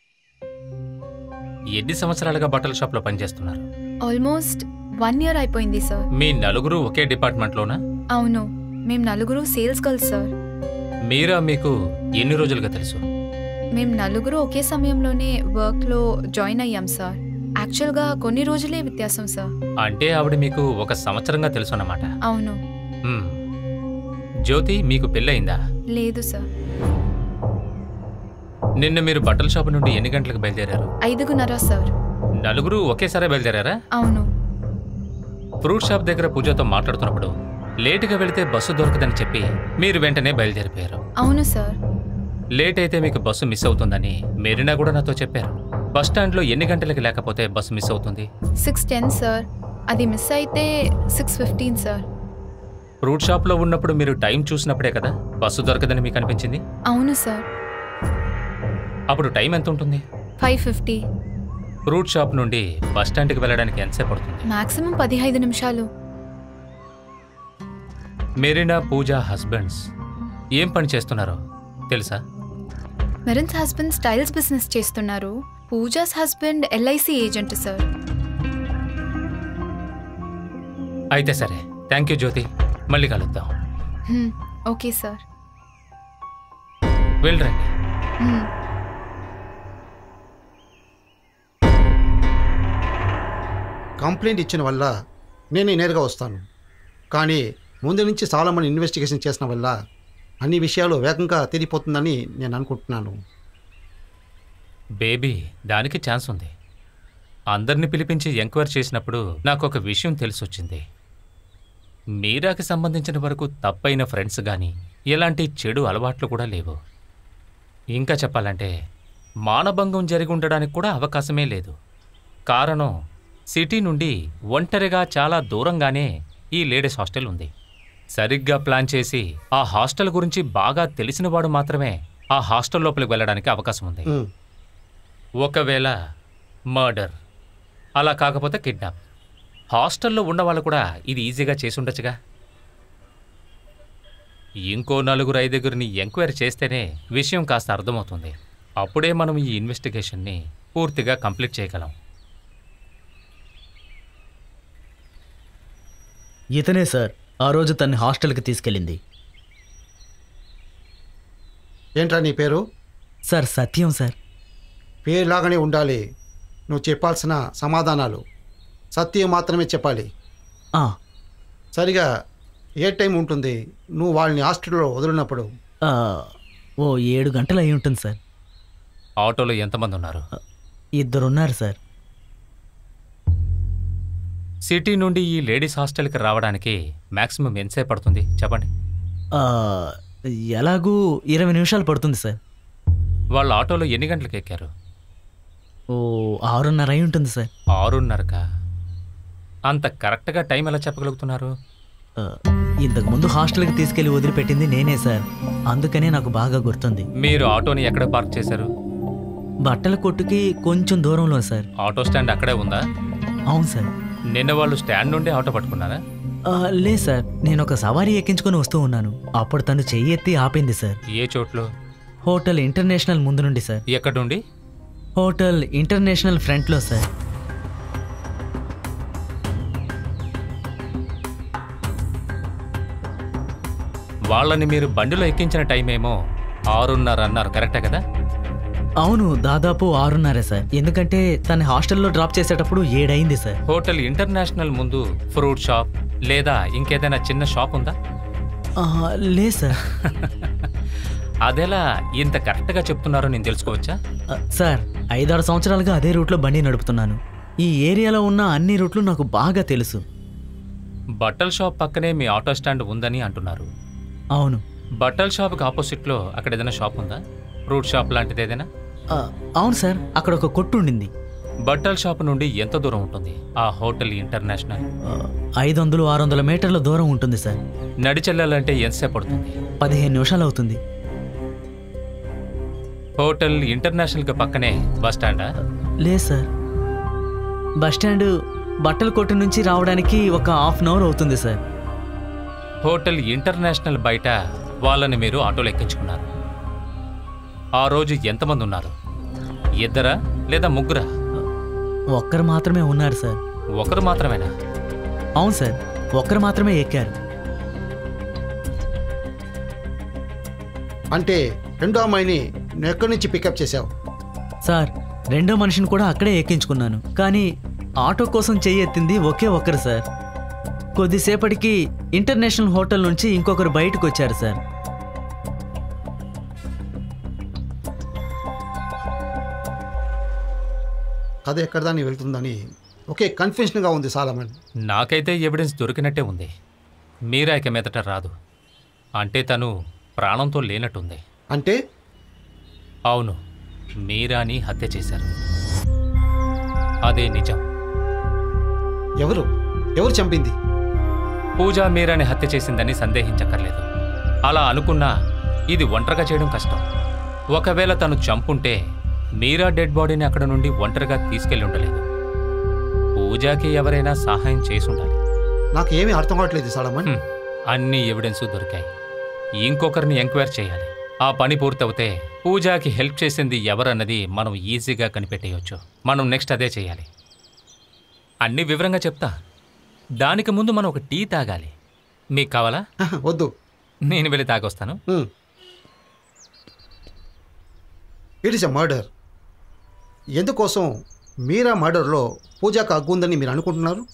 ఎన్ని సంవత్సరాలుగా బట్టల షాప్లో పనిచేస్తున్నారు ఆల్మోస్ట్ వన్ ఇయర్ అయిపోయింది సార్ మీ నలుగురు ఒకే డిపార్ట్మెంట్లోనా అవును మేము నలుగురు సేల్స్ గర్ల్స్ సార్ మీరా మీకు ఎన్ని రోజులుగా తెలుసు మేము నలుగురు ఒకే సమయంలోనే వర్క్లో జాయిన్ అయ్యాం సార్ యాక్చువల్గా కొన్ని రోజులే వ్యత్యాసం సార్ అంటే ఆవిడ మీకు ఒక సంవత్సరంగా తెలుసు అన్నమాట అవును మ్మ్. జ్యోతి మీకు పెళ్ళయిందా లేదు సార్ నిన్న మీరు బట్టల షాపు నుండి ఎన్ని గంటలకు బయలుదేరారు ఐదుగున్నర సార్ నలుగురు ఒకేసారి బయలుదేరారా అవును ఫ్రూట్ షాప్ దగ్గర పూజతో మాట్లాడుతున్నప్పుడు లేటుగా వెళితే బస్సు దొరకదని చెప్పి మీరు వెంటనే బయలుదేరిపోయారు అవును సార్ లేట్ అయితే మీకు బస్సు మిస్ అవుతుందని మెరీనా కూడా నాతో చెప్పారు బస్ స్టాండ్లో ఎన్ని గంటలకి లేకపోతే బస్సు మిస్ అవుతుంది సిక్స్ టెన్ సార్ అది మిస్ అయితే సిక్స్ ఫిఫ్టీన్ సార్ ఫ్రూట్ షాప్లో ఉన్నప్పుడు మీరు టైం చూసినప్పుడే కదా బస్సు దొరకదని మీకు అనిపించింది అవును సార్ అప్పుడు టైం ఎంత ఉంటుంది ఫైవ్ ఫిఫ్టీ ఫ్రూట్ షాప్ నుండి బస్ స్టాండ్కి వెళ్ళడానికి ఎంతసేపు పడుతుంది మాక్సిమం పదిహైదు నిమిషాలు మెరీనా పూజ హస్బెండ్స్ ఏం పని చేస్తున్నారో తెలుసా మెరన్స్ హస్బెండ్ స్టైల్స్ బిజినెస్ చేస్తున్నారు Pooja's husband LIC agent sir అయితే సరే థ్యాంక్ యూ జ్యోతి మళ్ళీ కలుద్దాం హ్మ్, ఓకే సార్ వెళ్ళరండి హ్మ్. కంప్లైంట్ ఇచ్చిన వల్ల నేను నేరుగా వస్తాను కానీ ముందు నుంచి చాలామంది ఇన్వెస్టిగేషన్ చేసిన వల్ల అన్ని విషయాలు వేగంగా తెలియపోతుందని నేను అనుకుంటున్నాను బేబీ దానికి ఛాన్స్ ఉంది అందరిని పిలిపించి ఎంక్వైరీ చేసినప్పుడు నాకు ఒక విషయం తెలిసొచ్చింది మీరాకి సంబంధించిన వరకు తప్పైన ఫ్రెండ్స్ కానీ ఎలాంటి చెడు అలవాట్లు కూడా లేవు ఇంకా చెప్పాలంటే మానభంగం జరిగి ఉండడానికి కూడా అవకాశమే లేదు కారణం సిటీ నుండి ఒంటరిగా చాలా దూరంగానే ఈ లేడీస్ హాస్టల్ ఉంది సరిగ్గా ప్లాన్ చేసి ఆ హాస్టల్ గురించి బాగా తెలిసినవాడు మాత్రమే ఆ హాస్టల్ లోపలికి వెళ్ళడానికి అవకాశం ఉంది ఉమ్, ఒకవేళ మర్డర్ అలా కాకపోతే కిడ్నాప్ హాస్టల్లో ఉన్నవాళ్ళు కూడా ఇది ఈజీగా చేసి ఉండొచ్చుగా ఇంకో నలుగురు ఐదుగురిని ఎంక్వైరీ చేస్తేనే విషయం కాస్త అర్థమవుతుంది అప్పుడే మనం ఈ ఇన్వెస్టిగేషన్ని పూర్తిగా కంప్లీట్ చేయగలం ఇతనే సార్ ఆ రోజు తన్ని హాస్టల్కి తీసుకెళ్ళింది ఏంట్రా నీ పేరు సార్ సత్యం సార్ పేరులాగానే ఉండాలి నువ్వు చెప్పాల్సిన సమాధానాలు సత్యం మాత్రమే చెప్పాలి ఆ, సరిగా ఏ టైం ఉంటుంది నువ్వు వాళ్ళని హాస్టల్లో వదిలినప్పుడు ఆ, ఓ ఏడు గంటలు అయి ఉంటుంది సార్ ఆటోలో ఎంతమంది ఉన్నారు ఇద్దరున్నారు సార్ సిటీ నుండి ఈ లేడీస్ హాస్టల్కి రావడానికి మాక్సిమం ఎంతసేపు పడుతుంది చెప్పండి ఆ, ఎలాగూ ఇరవై నిమిషాలు పడుతుంది సార్ వాళ్ళ ఆటోలో ఎన్ని గంటలకు ఎక్కారు ఓ ఆరున్నర అయి ఉంటుంది సార్ ఆరున్నరకా అంత కరెక్ట్గా టైం ఎలా చెప్పగలుగుతున్నారు ఆ, ఇంతకు ముందు హాస్టల్కి తీసుకెళ్లి వదిలిపెట్టింది నేనే సార్ అందుకనే నాకు బాగా గుర్తుంది మీరు ఆటోని ఎక్కడ పార్క్ చేశారు బట్టల కొట్టుకి కొంచెం దూరంలో సార్ ఆటో స్టాండ్ అక్కడే ఉందా అవును సార్ నిన్న వాళ్ళు స్టాండ్ నుండి ఆటో పట్టుకున్నారా ఆ, లేదు సార్ నేను ఒక సవారీ ఎక్కించుకొని వస్తూ ఉన్నాను అప్పుడు తను చెయ్యి ఎత్తి ఆపింది సార్ ఏ చోట్లో హోటల్ ఇంటర్నేషనల్ ముందు నుండి సార్ ఎక్కడి నుండి హోటల్ ఇంటర్నేషనల్ ఫ్రంట్లో సార్ వాళ్ళని మీరు బండిలో ఎక్కించిన టైం ఏమో ఆరున్నర అన్నారు కరెక్టే కదా అవును దాదాపు ఆరున్నరే సార్ ఎందుకంటే తన హాస్టల్లో డ్రాప్ చేసేటప్పుడు ఏడైంది సార్ హోటల్ ఇంటర్నేషనల్ ముందు ఫ్రూట్ షాప్ లేదా ఇంకేదైనా చిన్న షాప్ ఉందా ఆ, లేదు సార్ అదెలా ఇంత కరెక్ట్గా చెప్తున్నారో నేను తెలుసుకోవచ్చా ఆ, సార్ ఐదారు సంవత్సరాలుగా అదే రూట్లో బండి నడుపుతున్నాను ఈ ఏరియాలో ఉన్న అన్ని రూట్లు నాకు బాగా తెలుసు బట్టల షాప్ పక్కనే మీ ఆటో స్టాండ్ ఉందని అంటున్నారు అవును బట్టల షాప్కి ఆపోజిట్లో అక్కడ ఏదైనా షాప్ ఉందా ఫ్రూట్ షాప్ లాంటిది ఏదైనా ఆ, అవును సార్ అక్కడ ఒక కొట్టు ఉండింది బట్టల షాప్ నుండి ఎంత దూరం ఉంటుంది ఆ హోటల్ ఇంటర్నేషనల్ ఆ, ఐదు వందలు ఆరు వందల మీటర్ల దూరం ఉంటుంది సార్ నడిచెళ్ళాలంటే ఎంతసేపు పడుతుంది పదిహేను నిమిషాలు అవుతుంది హోటల్ ఇంటర్నేషనల్కి పక్కనే బస్ స్టాండా లేదు సార్ బస్ స్టాండ్ బట్టల కొట్టు నుంచి రావడానికి ఒక హాఫ్ అన్ అవర్ అవుతుంది సార్ హోటల్ ఇంటర్నేషనల్ బయట వాళ్ళని మీరు ఆటోలో ఎక్కించుకున్నారు ఆ రోజు ఎంతమంది ఉన్నారు ఇద్దరా లేదా ముగ్గురా ఒక్కరు మాత్రమే ఉన్నారు సార్ ఒకరు మాత్రమేనా అవును సార్ ఒక్కరు మాత్రమే ఎక్కారు అంటే రెండో అమ్మాయిని నువ్వు ఎక్కడి నుంచి పికప్ చేసావు సార్ రెండో మనిషిని కూడా అక్కడే ఎక్కించుకున్నాను కానీ ఆటో కోసం చెయ్యి ఎత్తింది ఒకే ఒక్కరు సార్ కొద్దిసేపటికి ఇంటర్నేషనల్ హోటల్ నుంచి ఇంకొకరు బయటకు వచ్చారు సార్ కథ ఎక్కడ దాన్ని వెళ్తుందని ఒకే కన్ఫ్యూషన్గా ఉంది సాలమన్ నాకైతే ఎవిడెన్స్ దొరికినట్టే ఉంది మీరా ఇక మీదట రాదు అంటే తను ప్రాణంతో లేనట్టుంది అంటే అవును మీరాని హత్య చేశారు అదే నిజం ఎవరు ఎవరు చంపింది పూజ మీరాని హత్య చేసిందని సందేహించక్కర్లేదు అలా అనుకున్నా ఇది ఒంటరిగా చేయడం కష్టం ఒకవేళ తను చంపుంటే మీరా డెడ్ బాడీని అక్కడ నుండి ఒంటరిగా తీసుకెళ్ళి ఉండలేదు పూజకి ఎవరైనా సహాయం చేసి ఉండాలి నాకు ఏమీ అర్థం కావట్లేదు సాలమన్ హ్మ్. అన్ని ఎవిడెన్స్ దొరికాయి ఇంకొకరిని ఎంక్వైరీ చేయాలి ఆ పని పూర్తవుతే పూజాకి హెల్ప్ చేసింది ఎవరన్నది మనం ఈజీగా కనిపెట్టేయొచ్చు మనం నెక్స్ట్ అదే చేయాలి అన్ని వివరంగా చెప్తా దానికి ముందు మనం ఒక టీ తాగాలి మీకు కావాలా వద్దు నేను వెళ్ళి తాగొస్తాను ఇట్ ఇస్ ఎ మర్డర్ ఎందుకోసం మీరా మర్డర్లో పూజాకు అగ్గుందని మీరు అనుకుంటున్నారు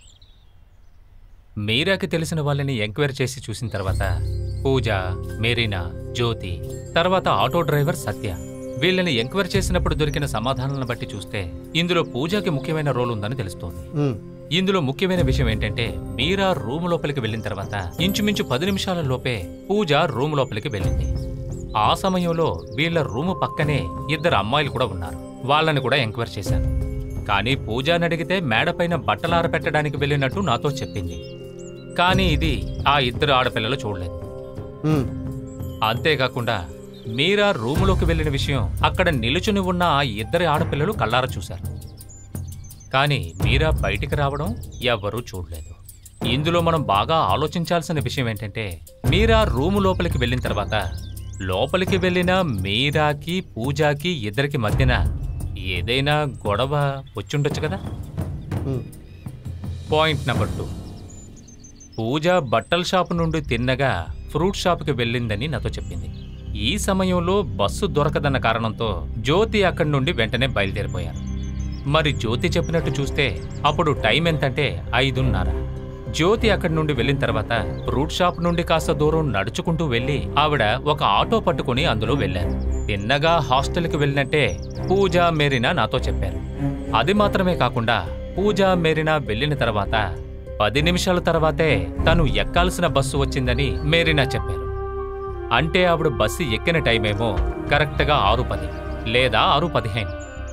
మీరాకి తెలిసిన వాళ్ళని ఎంక్వైరీ చేసి చూసిన తర్వాత పూజ మేరీనా జ్యోతి తర్వాత ఆటో డ్రైవర్ సత్య వీళ్ళని ఎంక్వైరీ చేసినప్పుడు దొరికిన సమాధానాలను బట్టి చూస్తే ఇందులో పూజకి ముఖ్యమైన రోల్ ఉందని తెలుస్తోంది మ్మ్. ఇందులో ముఖ్యమైన విషయం ఏంటంటే మీరా రూమ్ లోపలికి వెళ్ళిన తర్వాత ఇంచుమించు పది నిమిషాల లోపే పూజ రూమ్ లోపలికి వెళ్ళింది ఆ సమయంలో వీళ్ళ రూము పక్కనే ఇద్దరు అమ్మాయిలు కూడా ఉన్నారు వాళ్ళని కూడా ఎంక్వైరీ చేశాను కానీ పూజని అడిగితే మేడపైన బట్టలారపెట్టడానికి వెళ్ళినట్టు నాతో చెప్పింది కానీ ఇది ఆ ఇద్దరు ఆడపిల్లలు చూడలేదు మ్మ్. అంతేకాకుండా మీరా రూములోకి వెళ్ళిన విషయం అక్కడ నిలుచుని ఉన్న ఆ ఇద్దరి ఆడపిల్లలు కళ్ళారా చూశారు కానీ మీరా బయటికి రావడం ఎవ్వరూ చూడలేదు ఇందులో మనం బాగా ఆలోచించాల్సిన విషయం ఏంటంటే మీరా రూము లోపలికి వెళ్ళిన తర్వాత లోపలికి వెళ్ళిన మీరాకి పూజాకి ఇద్దరికి మధ్యన ఏదైనా గొడవ వచ్చుండొచ్చు కదా మ్మ్. పాయింట్ నెంబర్ టూ పూజ బట్టల షాపు నుండి తిన్నగా ఫ్రూట్ షాప్కి వెళ్ళిందని నాతో చెప్పింది ఈ సమయంలో బస్సు దొరకదన్న కారణంతో జ్యోతి అక్కడి నుండి వెంటనే బయలుదేరిపోయారు మరి జ్యోతి చెప్పినట్టు చూస్తే అప్పుడు టైం ఎంతంటే ఐదున్నర జ్యోతి అక్కడి నుండి వెళ్ళిన తర్వాత ఫ్రూట్ షాప్ నుండి కాస్త దూరం నడుచుకుంటూ వెళ్ళి ఆవిడ ఒక ఆటో పట్టుకుని అందులో వెళ్ళారు తిన్నగా హాస్టల్కి వెళ్ళినట్టే పూజ మేరీనా నాతో చెప్పారు అది మాత్రమే కాకుండా పూజ మేరీనా వెళ్ళిన తర్వాత పది నిమిషాల తర్వాతే తను ఎక్కాల్సిన బస్సు వచ్చిందని మేరీనా చెప్పారు అంటే ఆవిడ బస్సు ఎక్కిన టైమేమో కరెక్ట్గా ఆరు పది లేదా ఆరు పదిహేను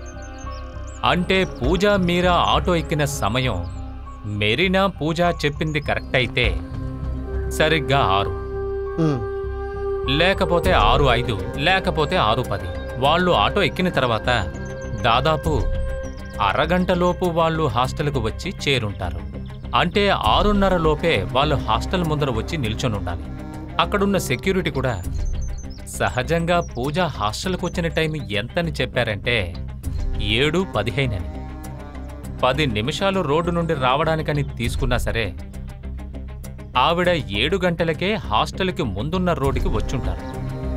అంటే పూజ మీరా ఆటో ఎక్కిన సమయం మెరీనా పూజ చెప్పింది కరెక్ట్ అయితే సరిగ్గా ఆరు మ్మ్. లేకపోతే ఆరు ఐదు లేకపోతే ఆరు పది వాళ్ళు ఆటో ఎక్కిన తర్వాత దాదాపు అరగంటలోపు వాళ్ళు హాస్టల్కు వచ్చి చేరుంటారు అంటే ఆరున్నర లోపే వాళ్ళు హాస్టల్ ముందర వచ్చి నిల్చొని ఉండాలి అక్కడున్న సెక్యూరిటీ కూడా సహజంగా పూజ హాస్టల్కి వచ్చిన టైం ఎంతని చెప్పారంటే ఏడు పదిహేనని పది నిమిషాలు రోడ్డు నుండి రావడానికని తీసుకున్నా సరే ఆవిడ ఏడు గంటలకే హాస్టల్కి ముందున్న రోడ్డుకి వచ్చుంటారు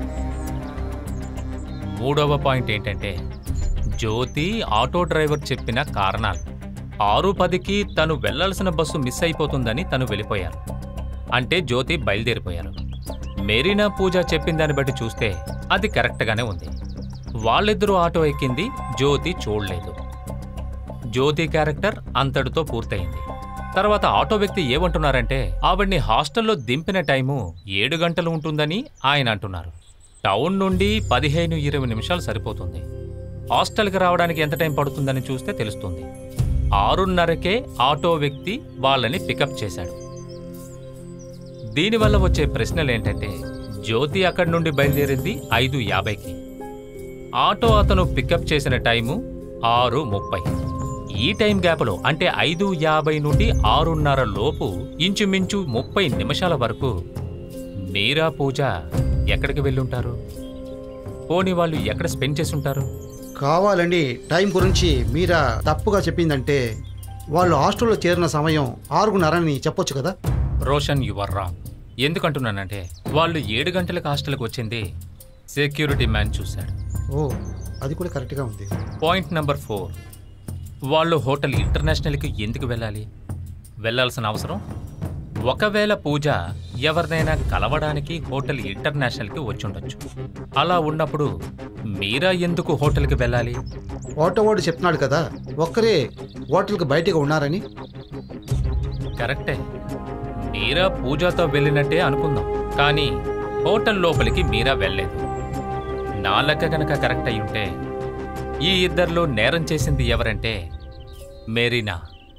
మూడవ పాయింట్ ఏంటంటే జ్యోతి ఆటో డ్రైవర్ చెప్పిన కారణాలు ఆరు పదికి తను వెళ్ళాల్సిన బస్సు మిస్ అయిపోతుందని తను వెళ్ళిపోయారు అంటే జ్యోతి బయలుదేరిపోయారు మెరీనా పూజ చెప్పిన దాన్ని బట్టి చూస్తే అది కరెక్ట్గానే ఉంది వాళ్ళిద్దరూ ఆటో ఎక్కింది జ్యోతి చూడలేదు జ్యోతి క్యారెక్టర్ అంతటితో పూర్తయింది తర్వాత ఆటో వ్యక్తి ఏమంటున్నారంటే ఆవిడ్ని హాస్టల్లో దింపిన టైము ఏడు గంటలు ఉంటుందని ఆయన అంటున్నారు టౌన్ నుండి పదిహేను ఇరవై నిమిషాలు సరిపోతుంది హాస్టల్కి రావడానికి ఎంత టైం పడుతుందని చూస్తే తెలుస్తుంది ఆరున్నరకే ఆటో వ్యక్తి వాళ్ళని పికప్ చేశాడు దీనివల్ల వచ్చే ప్రశ్నలు ఏంటంటే జ్యోతి అక్కడి నుండి బయలుదేరింది ఐదు యాభైకి ఆటో అతను పికప్ చేసిన టైము ఆరు ముప్పై ఈ టైం గ్యాప్లో అంటే ఐదు యాభై నుండి ఆరున్నర లోపు ఇంచుమించు ముప్పై నిమిషాల వరకు మీరా పూజ ఎక్కడికి వెళ్ళుంటారు పోనీ వాళ్ళు ఎక్కడ స్పెండ్ చేసి ఉంటారు కావాలండి టైం గురించి మీరా తప్పుగా చెప్పిందంటే వాళ్ళు హాస్టల్లో చేరిన సమయం ఆరుగున్నరని చెప్పొచ్చు కదా రోషన్ యువర్ రాంగ్ ఎందుకంటున్నానంటే వాళ్ళు ఏడు గంటలకు హాస్టల్కి వచ్చింది సెక్యూరిటీ మ్యాన్ చూశాడు ఓ అది కూడా కరెక్ట్గా ఉంది పాయింట్ నెంబర్ ఫోర్ వాళ్ళు హోటల్ ఇంటర్నేషనల్కి ఎందుకు వెళ్ళాలి వెళ్ళాల్సిన అవసరం ఒకవేళ పూజ ఎవరినైనా కలవడానికి హోటల్ ఇంటర్నేషనల్కి వచ్చుండొచ్చు అలా ఉన్నప్పుడు మీరా ఎందుకు హోటల్కి వెళ్ళాలి ఆటో వాడు చెప్తున్నాడు కదా ఒక్కరే హోటల్కి బయటగా ఉన్నారని కరెక్టే మీరా పూజతో వెళ్ళినట్టే అనుకుందాం కానీ హోటల్ లోపలికి మీరా వెళ్ళలేదు నా లెక్క కనుక కరెక్ట్ అయి ఉంటే ఈ ఇద్దరిలో నేరం చేసింది ఎవరంటే మెరీనా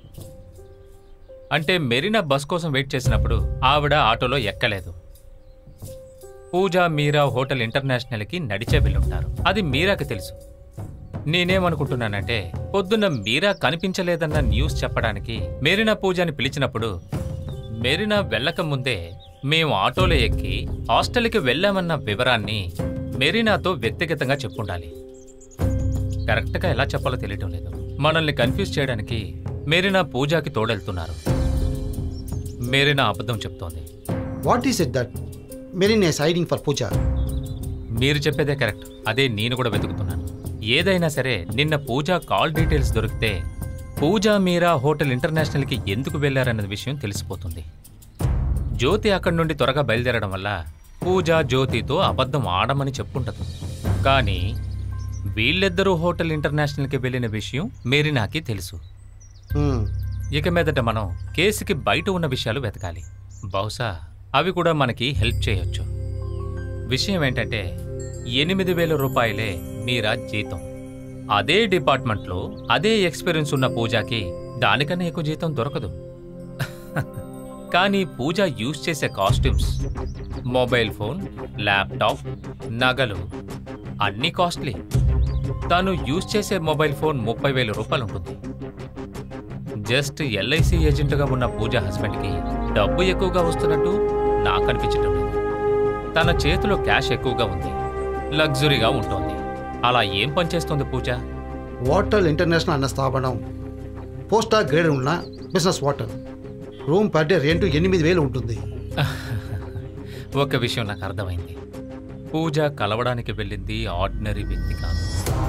అంటే మెరీనా బస్ కోసం వెయిట్ చేసినప్పుడు ఆవిడ ఆటోలో ఎక్కలేదు పూజ మీరా హోటల్ ఇంటర్నేషనల్కి నడిచే వెళ్ళుంటారు అది మీరాకి తెలుసు నేనేమనుకుంటున్నానంటే పొద్దున్న మీరా కనిపించలేదన్న న్యూస్ చెప్పడానికి మెరీనా పూజని పిలిచినప్పుడు మెరీనా వెళ్ళక ముందే మేము ఆటోలో ఎక్కి హాస్టల్కి వెళ్ళామన్న వివరాన్ని మెరీనాతో వ్యక్తిగతంగా చెప్పుండాలి కరెక్ట్గా ఎలా చెప్పాలో తెలియటం లేదు మనల్ని కన్ఫ్యూజ్ చేయడానికి మెరీనా పూజకి తోడెళ్తున్నారు మెరీనా అబద్ధం చెప్తోంది what is it that Marina is hiding for Pooja మీరు చెప్పేదే కరెక్ట్ అదే నేను కూడా వెతుకుతున్నాను ఏదైనా సరే నిన్న పూజ కాల్ డీటెయిల్స్ దొరికితే పూజ మీరా హోటల్ ఇంటర్నేషనల్కి ఎందుకు వెళ్లారన్న విషయం తెలిసిపోతుంది జ్యోతి అక్కడి నుండి త్వరగా బయలుదేరడం వల్ల పూజ జ్యోతితో అబద్ధం ఆడమని చెప్పుంటదు కానీ వీళ్ళిద్దరూ హోటల్ ఇంటర్నేషనల్కి వెళ్ళిన విషయం మేరీనాకి తెలుసు ఇక మీదట మనం కేసుకి బయట ఉన్న విషయాలు వెతకాలి బహుశా అవి కూడా మనకి హెల్ప్ చేయొచ్చు విషయం ఏంటంటే ఎనిమిది వేల రూపాయలే మీరా జీతం అదే డిపార్ట్మెంట్లో అదే ఎక్స్పీరియన్స్ ఉన్న పూజకి దానికన్నా ఎక్కువ జీతం దొరకదు కానీ పూజ యూజ్ చేసే కాస్ట్యూమ్స్ మొబైల్ ఫోన్ ల్యాప్టాప్ నగలు అన్నీ కాస్ట్లీ తాను యూజ్ చేసే మొబైల్ ఫోన్ ముప్పై వేల రూపాయలు ఉంటుంది జస్ట్ ఎల్ఐసి ఏజెంట్గా ఉన్న పూజ హస్బెండ్కి డబ్బు ఎక్కువగా వస్తున్నట్టు నాకు అనిపించటం లేదు తన చేతిలో క్యాష్ ఎక్కువగా ఉంది లగ్జరీగా ఉంటుంది అలా ఏం పనిచేస్తుంది పూజ హోటల్ ఇంటర్నేషనల్ అన్న స్థాపనం పోస్ట్ గ్రేడ్ ఉన్న business hotel room per day rent ఎనిమిది వేలు ఉంటుంది ఒక విషయం నాకు అర్థమైంది పూజ కలవడానికి వెళ్ళింది ఆర్డినరీ వ్యక్తి కాదు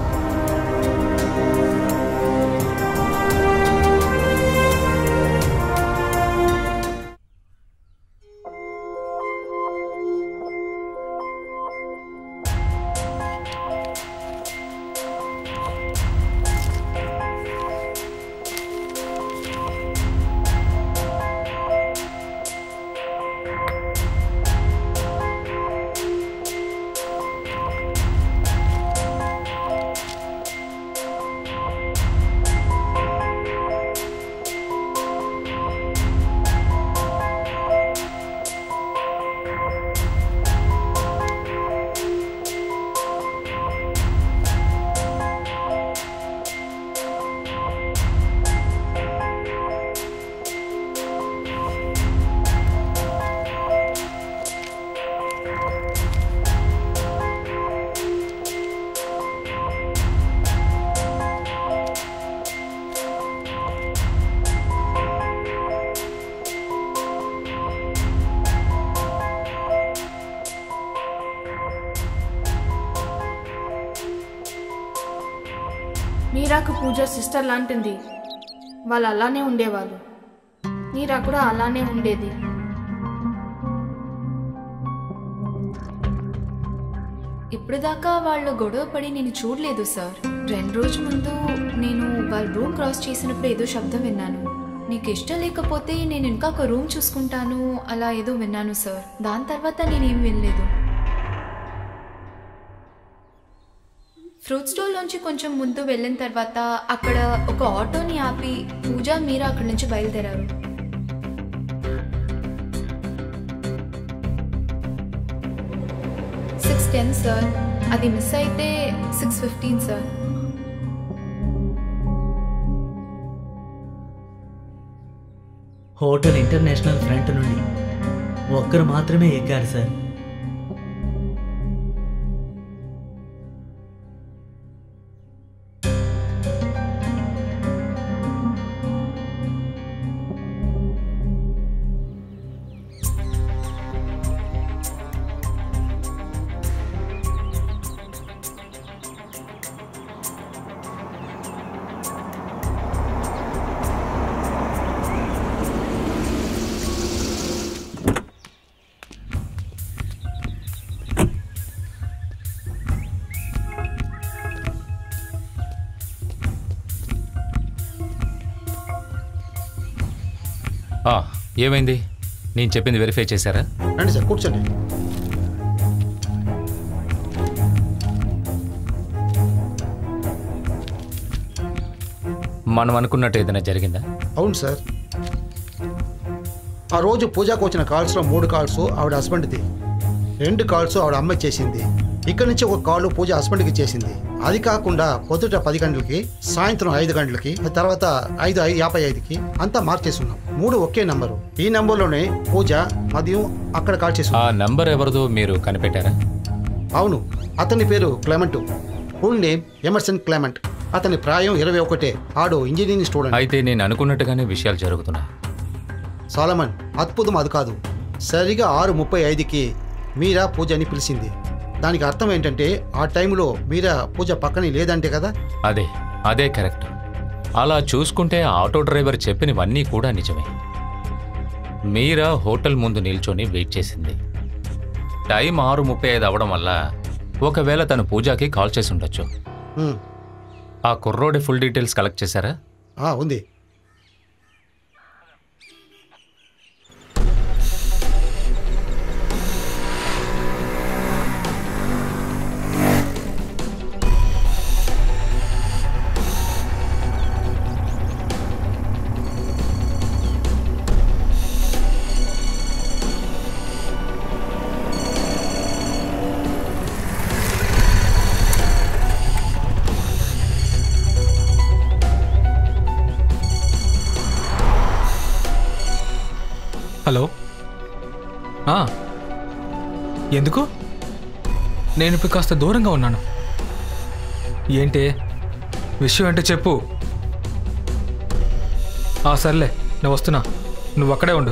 మీరాకు పూజ సిస్టర్ లాంటిది వాళ్ళు అలానే ఉండేవాళ్ళు మీరా కూడా అలానే ఉండేది ఇప్పుడు దాకా వాళ్ళు గొడవ పడి నేను చూడలేదు సార్ రెండు రోజు ముందు నేను వాళ్ళ రూమ్ క్రాస్ చేసినప్పుడు ఏదో శబ్దం విన్నాను నీకు ఇష్టం లేకపోతే నేను ఇంకా ఒక రూమ్ చూసుకుంటాను అలా ఏదో విన్నాను సార్ దాని తర్వాత నేనేం వినలేదు ఫ్రూట్ స్టోర్లోంచి కొంచెం ముందు వెళ్ళిన తర్వాత అక్కడ ఒక ఆటోని ఆపి పూజ మీరా అక్కడి నుంచి బయలుదేరారు సిక్స్ టెన్ సార్ అది మిస్ అయితే six fifteen sir hotel international front నుండి ఒక్కరు మాత్రమే ఎక్కారు సార్ ఆ, ఏమైంది నేను చెప్పింది వెరిఫై చేశారా రండి సార్ కూర్చోండి మనం అనుకున్నట్టు ఏదైనా జరిగిందా అవును సార్ ఆ రోజు పూజకు వచ్చిన కాల్స్లో మూడు కాల్స్ ఆవిడ హస్బెండ్ది రెండు కాల్స్ ఆవిడ అమ్మ చేసింది ఇక్కడి నుంచి ఒక కాల్ పూజ హస్బెండ్కి చేసింది అది కాకుండా పొద్దుట పది గంటలకి సాయంత్రం ఐదు గంటలకి ఆ తర్వాత ఐదు ఐదు యాభై ఐదుకి అంతా మార్చేసి ఉన్నాం మూడు ఒకే నంబరు ఈ నంబర్లోనే పూజ మదియం అక్కడ కాల్ చేసి ఆ నంబర్ ఎవరిదో మీరు కనిపెట్టారా అవును అతని పేరు Clement full name Emerson Clement అతని ప్రాయం ఇరవై ఒకటే ఆడు ఇంజనీరింగ్ స్టూడెంట్ అయితే నేను అనుకున్నట్టుగానే విషయాలు జరుగుతున్నాయి సాలమన్ అద్భుతం అది కాదు సరిగా ఆరు ముప్పై ఐదుకి మీరా పూజ అని పిలిచింది దానికి అర్థం ఏంటంటే ఆ టైంలో మీరా పూజ పక్కనే లేదంటే కదా అదే అదే కరెక్ట్ అలా చూసుకుంటే ఆ ఆటో డ్రైవర్ చెప్పినవన్నీ కూడా నిజమే మీరా హోటల్ ముందు నిల్చొని వెయిట్ చేసింది టైం ఆరు ముప్పై ఐదు అవడం వల్ల ఒకవేళ తను పూజాకి కాల్ చేసి ఉండొచ్చు ఉమ్, ఆ కుర్రోడి ఫుల్ డీటెయిల్స్ కలెక్ట్ చేశారా ఆ, ఉంది హలో ఆ, ఎందుకు నేను ఇప్పుడు కాస్త దూరంగా ఉన్నాను ఏంటి విషయం అంటే చెప్పు ఆ సర్లే నేను వస్తున్నా నువ్వు అక్కడే ఉండు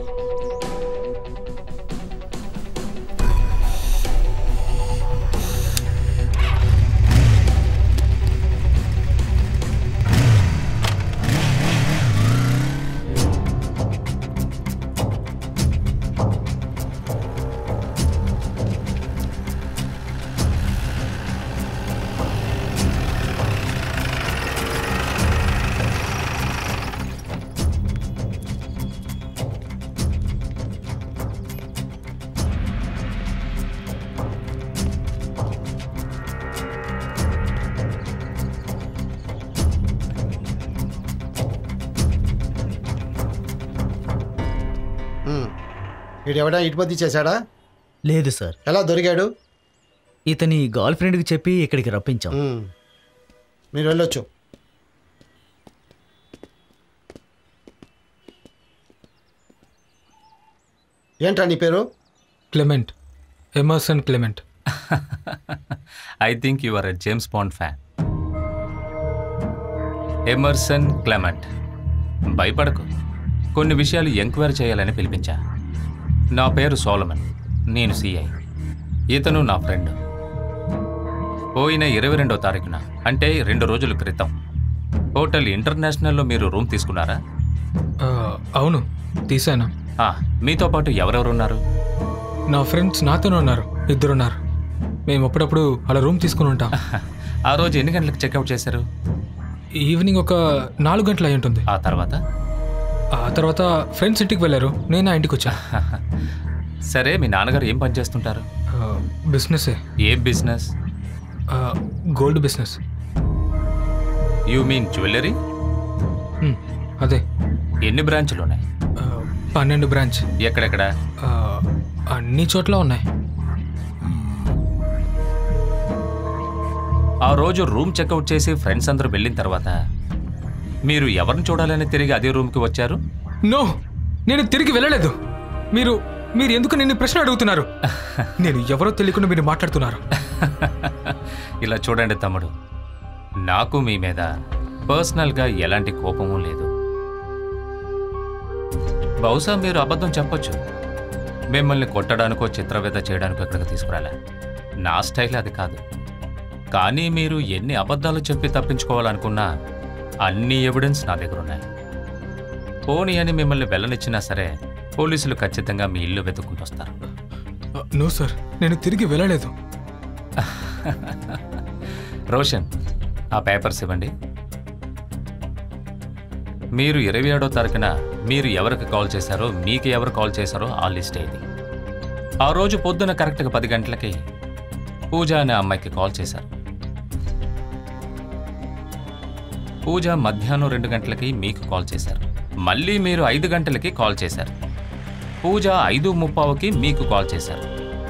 ఉమ్. వీడు ఎవడా ఇటుపతి చేశాడా లేదు సార్ ఎలా దొరికాడు ఇతని గర్ల్ ఫ్రెండ్కి చెప్పి ఇక్కడికి రప్పించాం ఉమ్. మీరు వెళ్ళొచ్చు ఏంట్రా నీ పేరు Clement Emerson Clement I think you are a James Bond fan Emerson Clement భయపడకు కొన్ని విషయాలు ఎంక్వైరీ చేయాలని పిలిపించా నా పేరు సోలమన్ నేను సిఐ ఇతను నా ఫ్రెండ్ పోయిన ఇరవై రెండో తారీఖున అంటే రెండు రోజుల క్రితం హోటల్ ఇంటర్నేషనల్లో మీరు రూమ్ తీసుకున్నారా ఆ, అవును తీశాను ఆ, మీతో పాటు ఎవరెవరు ఉన్నారు నా ఫ్రెండ్స్ నాతోనే ఉన్నారు ఇద్దరున్నారు మేము అప్పుడప్పుడు అలా రూమ్ తీసుకుని ఉంటాం ఆ రోజు ఎన్ని గంటలకు చెక్అవుట్ చేశారు ఈవినింగ్ ఒక నాలుగు గంటలు అయి ఉంటుంది ఆ తర్వాత ఆ తర్వాత ఫ్రెండ్స్ ఇంటికి వెళ్ళారు నేను ఆ ఇంటికి వచ్చా సరే మీ నాన్నగారు ఏం పని చేస్తుంటారు బిజినెసే ఏ business gold business you mean jewellery hmm, అదే ఎన్ని బ్రాంచులు ఉన్నాయి ఆ, పన్నెండు బ్రాంచ్ ఎక్కడెక్కడ ఆ, అన్ని చోట్ల ఉన్నాయి ఆ రోజు రూమ్ చెక్అవుట్ చేసి ఫ్రెండ్స్ అందరూ వెళ్ళిన తర్వాత మీరు ఎవరిని చూడాలని తిరిగి అదే రూమ్కి వచ్చారు నో నేను తిరిగి వెళ్ళలేదు మీరు మీరు ఎందుకు నిన్ను ప్రశ్న అడుగుతున్నారు నేను ఎవరో తెలియకుండా మీరు మాట్లాడుతున్నారు ఇలా చూడండి తమ్ముడు నాకు మీ మీద పర్సనల్గా ఎలాంటి కోపము లేదు బహుశా మీరు అబద్ధం చెప్పొచ్చు మిమ్మల్ని కొట్టడానికో చిత్రవేద చేయడానికో ఇక్కడికి తీసుకురాలే నా స్టైల్ అది కాదు కానీ మీరు ఎన్ని అబద్ధాలు చెప్పి తప్పించుకోవాలనుకున్నా అన్ని ఎవిడెన్స్ నా దగ్గర ఉన్నాయి పోనీ అని మిమ్మల్ని వెళ్ళనిచ్చినా సరే పోలీసులు ఖచ్చితంగా మీ ఇల్లు వెతుక్కుంటూ వస్తారు నో సార్ నేను తిరిగి వెళ్ళలేదు రోషన్ ఆ పేపర్స్ ఇవ్వండి మీరు ఇరవై ఏడో తారీఖున మీరు ఎవరికి కాల్ చేశారో మీకు ఎవరు కాల్ చేశారో ఆ లిస్ట్ ఇది ఆ రోజు పొద్దున కరెక్ట్గా పది గంటలకి పూజ అనే అమ్మాయికి కాల్ చేశారు పూజ మధ్యాహ్నం రెండు గంటలకి మీకు కాల్ చేశారు మళ్ళీ మీరు ఐదు గంటలకి కాల్ చేశారు పూజ ఐదు ముప్పావుకి మీకు కాల్ చేశారు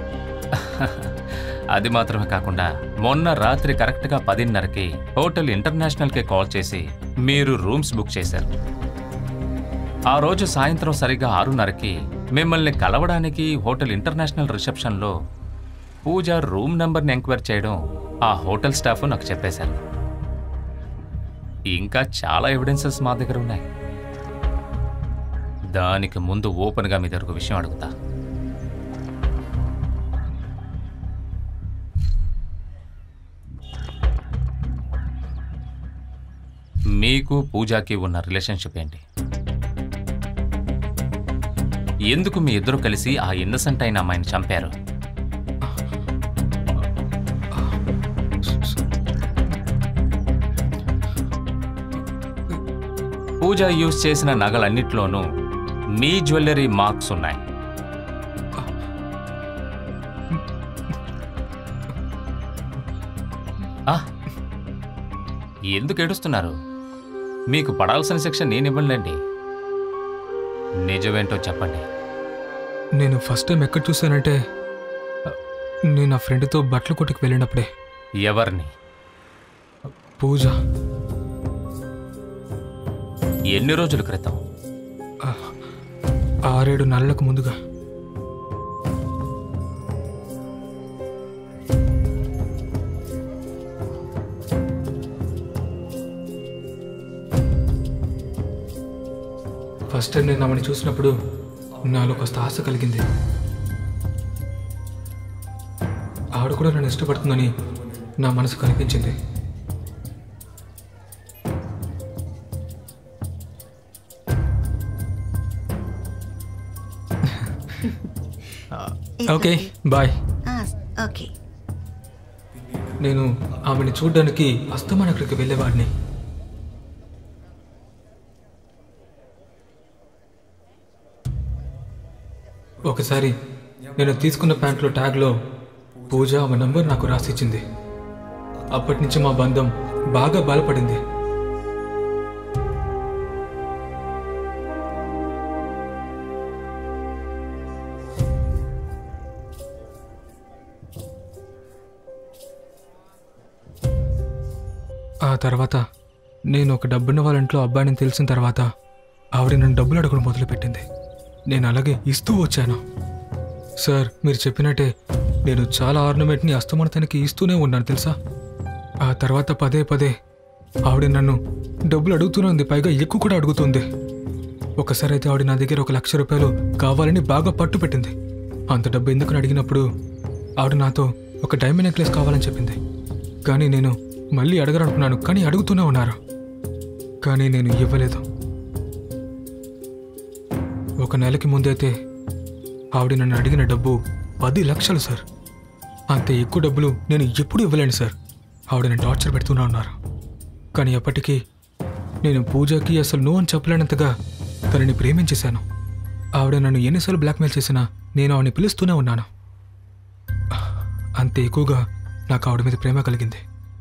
అది మాత్రమే కాకుండా మొన్న రాత్రి కరెక్ట్గా పదిన్నరకి హోటల్ ఇంటర్నేషనల్కి కాల్ చేసి మీరు రూమ్స్ బుక్ చేశారు ఆ రోజు సాయంత్రం సరిగ్గా ఆరున్నరకి మిమ్మల్ని కలవడానికి హోటల్ ఇంటర్నేషనల్ రిసెప్షన్లో పూజ రూమ్ నెంబర్ని ఎంక్వైర్ చేయడం ఆ హోటల్ స్టాఫ్ నాకు చెప్పేశారు ఇంకా చాలా ఎవిడెన్సెస్ మా దగ్గర ఉన్నాయి దానికి ముందు ఓపెన్గా మీ దగ్గర ఒక విషయం అడుగుతా మీకు పూజాకి ఉన్న రిలేషన్షిప్ ఏంటి ఎందుకు మీ ఇద్దరు కలిసి ఆ ఇన్నసెంట్ అయిన అమ్మాయిని చంపారు పూజ యూజ్ చేసిన నగలన్నిట్లోనూ మీ జ్యువెలరీ మార్క్స్ ఉన్నాయి ఆ, ఎందుకు ఏడుస్తున్నారు మీకు పడాల్సిన శిక్ష నేను ఇవ్వనులేండి నిజమేంటో చెప్పండి నేను ఫస్ట్ టైం ఎక్కడ చూశానంటే నేను నా ఫ్రెండ్తో బట్టల కొట్టుకు వెళ్ళినప్పుడే ఎవరిని పూజ ఎన్ని రోజుల క్రితం ఆరేడు నెలలకు ముందుగా ఫస్ట్ టైం నేను ఆమెను చూసినప్పుడు నాలో కాస్త ఆశ కలిగింది ఆవిడ కూడా నన్ను ఇష్టపడుతుందని నా మనసు కనిపించింది ఓకే బాయ్ ఆ, ఓకే నేను ఆమెను చూడడానికి అస్తమాన అక్కడికి వెళ్ళేవాడిని ఒకసారి నేను తీసుకున్న ప్యాంట్లో ట్యాగ్లో పూజ ఆమె నంబర్ నాకు రాసిచ్చింది అప్పటి నుంచి మా బంధం బాగా బలపడింది ఆ తర్వాత నేను ఒక డబ్బున్న వాళ్ళ ఇంట్లో అబ్బాయిని తెలిసిన తర్వాత ఆవిడ నన్ను డబ్బులు అడగడం మొదలుపెట్టింది నేను అలాగే ఇస్తూ వచ్చాను సార్ మీరు చెప్పినట్టే నేను చాలా ఆర్నమెంట్ని అస్తమానతానికి ఇస్తూనే ఉన్నాను తెలుసా ఆ తర్వాత పదే పదే ఆవిడ నన్ను డబ్బులు అడుగుతూనే ఉంది పైగా ఎక్కువ కూడా అడుగుతుంది ఒకసారి అయితే ఆవిడ నా దగ్గర ఒక లక్ష రూపాయలు కావాలని బాగా పట్టు పెట్టింది అంత డబ్బు ఎందుకని అడిగినప్పుడు ఆవిడ నాతో ఒక డైమండ్ నెక్లెస్ కావాలని చెప్పింది కానీ నేను మళ్ళీ అడగరనుకున్నాను కానీ అడుగుతూనే ఉన్నారు కానీ నేను ఇవ్వలేదు ఒక నెలకి ముందైతే ఆవిడ నన్ను అడిగిన డబ్బు పది లక్షలు సార్ అంత ఎక్కువ డబ్బులు నేను ఎప్పుడు ఇవ్వలేను సార్ ఆవిడ నన్ను టార్చర్ పెడుతూనే ఉన్నారు కానీ ఎప్పటికీ నేను పూజకి అసలు నో అని చెప్పలేనంతగా తనని ప్రేమించేశాను ఆవిడ నన్ను ఎన్నిసార్లు బ్లాక్మెయిల్ చేసినా నేను ఆవిడని పిలుస్తూనే ఉన్నాను అంత ఎక్కువగా నాకు ఆవిడ మీద ప్రేమ కలిగింది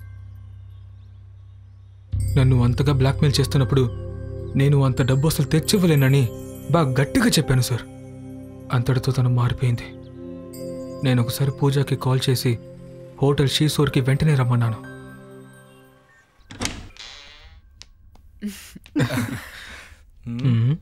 నన్ను అంతగా బ్లాక్మెయిల్ చేస్తున్నప్పుడు నేను అంత డబ్బు అసలు తెచ్చివ్వలేనని బాగా గట్టిగా చెప్పాను సార్ అంతటితో తను మారిపోయింది నేను ఒకసారి పూజకి కాల్ చేసి హోటల్ షీసోర్కి వెంటనే రమ్మన్నాను మ్మ్.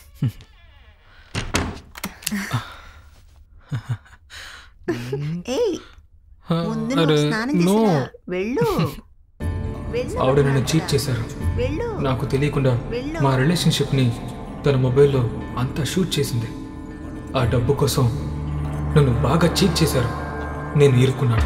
ఏయ్ హ, ముందు నువ్వు అరే, స్నానం నో చేసిరా వెళ్ళు వెళ్ళు ఆవిడ నన్ను చీట్ చేశారు వెళ్ళు నాకు తెలియకుండా వెళ్ళు. మా రిలేషన్షిప్ని తన మొబైల్లో అంతా షూట్ చేసింది ఆ డబ్బు కోసం నన్ను బాగా చీట్ చేశారు నేను ఇరుక్కున్నాను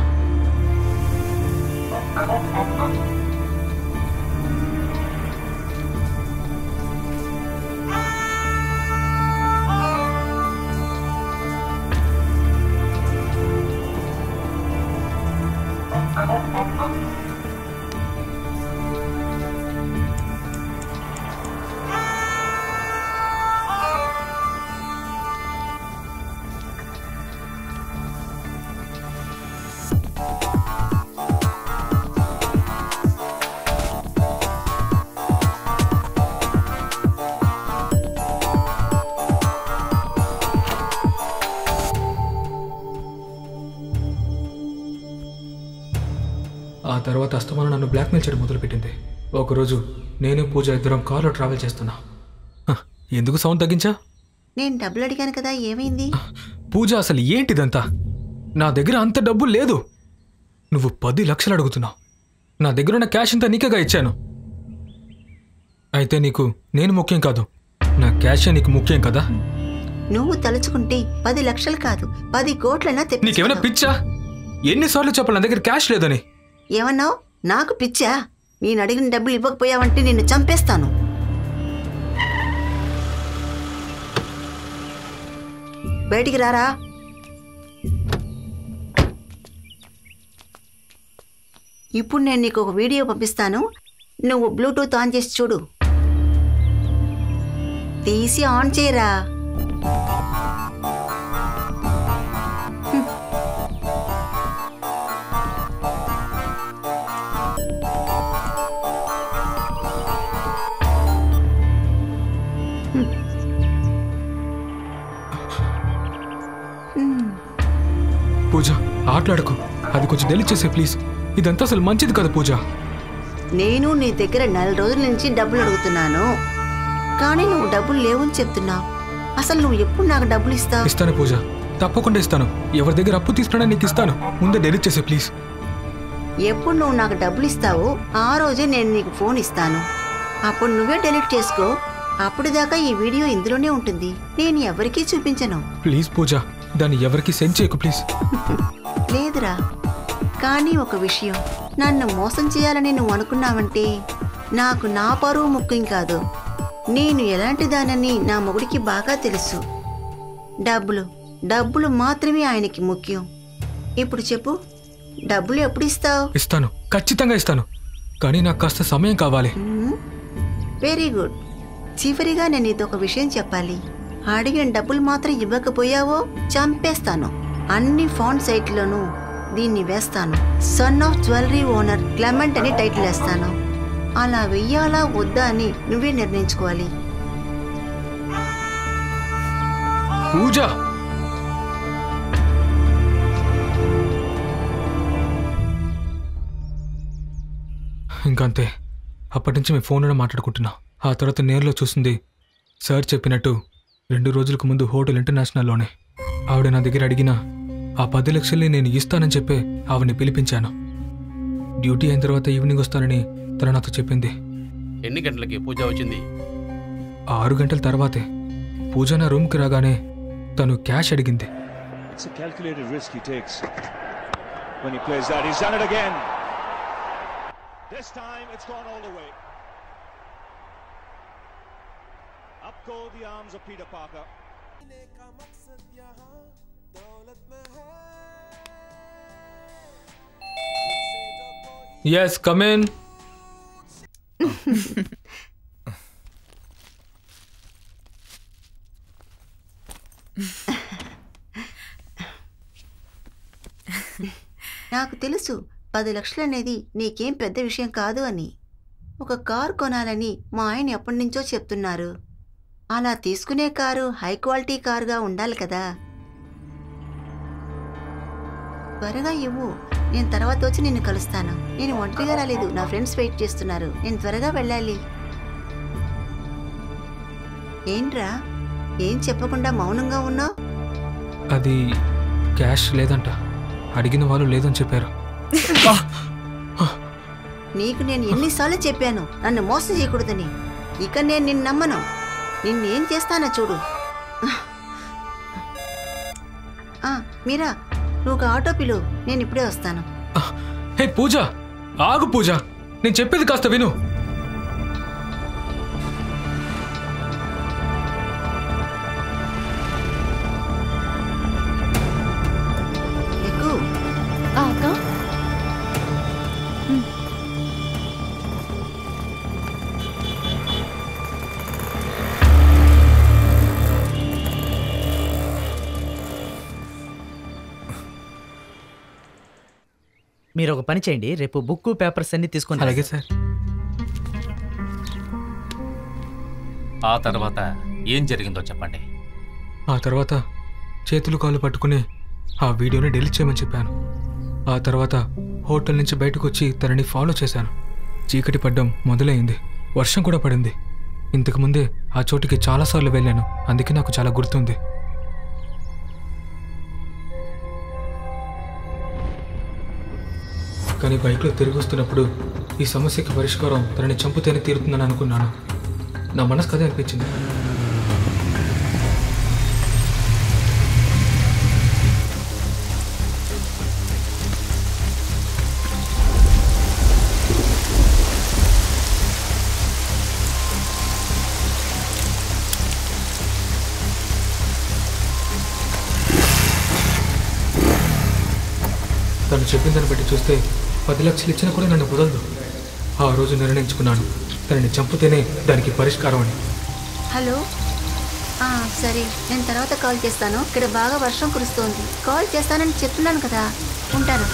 ఆ తర్వాత అస్తమానం నన్ను బ్లాక్మెయిల్ చేయడం మొదలుపెట్టింది ఒకరోజు నేను పూజ ఇద్దరం కార్లో ట్రావెల్ చేస్తున్నా హ, ఎందుకు సౌండ్ తగ్గించా నేను డబ్బులు అడిగాను కదా ఏమైంది పూజ అసలు ఏంటిదంతా నా దగ్గర అంత డబ్బు లేదు నువ్వు పది లక్షలు అడుగుతున్నావు నా దగ్గర ఉన్న క్యాష్ అంతా నీకేగా ఇచ్చాను అయితే నీకు నేను ముఖ్యం కాదు నా క్యాషే నీకు ముఖ్యం కదా నువ్వు తలుచుకుంటే పది లక్షలు కాదు పది కోట్లైనా నీకేమైనా తెప్పించగలవు. పిచ్చా ఎన్నిసార్లు చెప్పాలి నా దగ్గర క్యాష్ లేదని ఏమన్నావు నాకు పిచ్చా నేను అడిగిన డబ్బులు ఇవ్వకపోయావంటే నిన్ను చంపేస్తాను బయటికి రారా ఇప్పుడు నేను నీకు ఒక వీడియో పంపిస్తాను నువ్వు బ్లూటూత్ ఆన్ చేసి చూడు తీసి ఆన్ చేయరా పూజ ఆటలాడుకో అది కొంచెం డెలిట్ చేసే ప్లీజ్ ఇదంతా అసలు మంచిది కదా పూజ నేను నీ దగ్గర నెల రోజుల నుంచి డబ్బులు అడుగుతున్నాను కానీ నువ్వు డబ్బులు లేవని చెప్తున్నావు అసలు నువ్వు ఎప్పుడు నాకు డబ్బులు ఇస్తావు ఇస్తాను పూజ తప్పకుండా ఇస్తాను ఎవరి దగ్గర అప్పు తీసుకున్నా నీకు ఇస్తాను ముందే డెలిట్ చేసే ప్లీజ్ ఎప్పుడు నువ్వు నాకు డబ్బులు ఇస్తావో ఆ రోజే నేను నీకు ఫోన్ ఇస్తాను అప్పుడు నువ్వే డెలీట్ చేసుకో అప్పుడు దాకా ఈ వీడియో ఇందులోనే ఉంటుంది నేను ఎవరికీ చూపించను ప్లీజ్ పూజ దాన్ని ఎవరికి సెండ్ చేయకు ప్లీజ్ లేదురా కానీ ఒక విషయం నన్ను మోసం చేయాలని నువ్వు అనుకున్నావంటే నాకు నా పరువు ముఖ్యం కాదు నేను ఎలాంటి దానని నా మొగుడికి బాగా తెలుసు డబ్బులు డబ్బులు మాత్రమే ఆయనకి ముఖ్యం ఇప్పుడు చెప్పు డబ్బులు ఎప్పుడు ఇస్తావు ఇస్తాను ఖచ్చితంగా ఇస్తాను కానీ నాకు కాస్త సమయం కావాలి వెరీ గుడ్ చివరిగా నేను నీతో ఒక విషయం చెప్పాలి అడిగిన డబ్బులు మాత్రం ఇవ్వకపోయావో చంపేస్తాను అన్ని ఫోన్ సైట్లోనూ దీన్ని వేస్తాను son of jewellery owner Clement అని టైటిల్ వేస్తాను అలా వెయ్యాలా వద్దా అని నువ్వే నిర్ణయించుకోవాలి పూజ ఇంకంతే అప్పటి నుంచి మేము ఫోన్లో మాట్లాడుకుంటున్నా ఆ తర్వాత నేరులో చూసింది సార్ చెప్పినట్టు రెండు రోజులకు ముందు హోటల్ ఇంటర్నేషనల్లోనే ఆవిడ నా దగ్గర అడిగిన ఆ పది లక్షల్ని నేను ఇస్తానని చెప్పే ఆవిడని పిలిపించాను డ్యూటీ అయిన తర్వాత ఈవినింగ్ వస్తానని తను నాతో చెప్పింది ఎన్ని గంటలకి పూజ వచ్చింది ఆరు గంటల తర్వాతే పూజ నా రూమ్కి రాగానే తను క్యాష్ అడిగింది It's a calculated risk he takes when he plays that. He's done it again. This time it's gone all the way. Up go the arms of Peter Parker. Yes come on నాకు తెలుసు పది లక్షలు అనేది నీకేం పెద్ద విషయం కాదు అని ఒక కారు కొనాలని మా ఆయన ఎప్పటి నుంచో చెప్తున్నారు అలా తీసుకునే కారు హై క్వాలిటీ కారుగా ఉండాలి కదా త్వరగా ఇవ్వు నేను తర్వాత వచ్చి నిన్ను కలుస్తాను నేను ఒంటరిగా రాలేదు నా ఫ్రెండ్స్ వెయిట్ చేస్తున్నారు నేను త్వరగా వెళ్ళాలి ఏంట్రా ఏం చెప్పకుండా మౌనంగా ఉన్నావు అది క్యాష్ లేదంట అడిగిన వాళ్ళు లేదని చెప్పారు నీకు నేను ఎన్నిసార్లు చెప్పాను నన్ను మోసం చేయకూడదని ఇక నేను నిన్ను నమ్మను నిన్నేం చేస్తానో చూడు ఆ, మీరా నువ్వు ఒక ఆటో పిలు నేను ఇప్పుడే వస్తాను హే పూజ ఆగు పూజ నేను చెప్పేది కాస్త విను ఎక్కు ఆ, అక్క మీరు ఒక పని చేయండి రేపు బుక్ పేపర్స్ అన్ని తీసుకొని అలాగే రండి. సార్ ఆ తర్వాత ఏం జరిగిందో చెప్పండి ఆ తర్వాత చేతులు కాళ్ళు పట్టుకుని ఆ వీడియోని డెలీట్ చేయమని చెప్పాను ఆ తర్వాత హోటల్ నుంచి బయటకు వచ్చి తనని ఫాలో చేశాను చీకటి పడ్డం మొదలైంది వర్షం కూడా పడింది ఇంతకు ముందే ఆ చోటికి చాలాసార్లు వెళ్ళాను అందుకే నాకు చాలా గుర్తుంది కానీ బైక్లో తిరిగి వస్తున్నప్పుడు ఈ సమస్యకి పరిష్కారం తనని చంపుతేనే తీరుతుందని అనుకున్నాను నా మనసు కదే అనిపించింది తను చెప్పిన దాన్ని బట్టి చూస్తే పది లక్షలు ఇచ్చినా కూడా నన్ను వదలదు ఆ రోజు నిర్ణయించుకున్నాను తనని చంపితేనే దానికి పరిష్కారం అని హలో ఆ, సరే నేను తర్వాత కాల్ చేస్తాను ఇక్కడ బాగా వర్షం కురుస్తోంది కాల్ చేస్తానని చెప్తున్నాను కదా ఉంటాను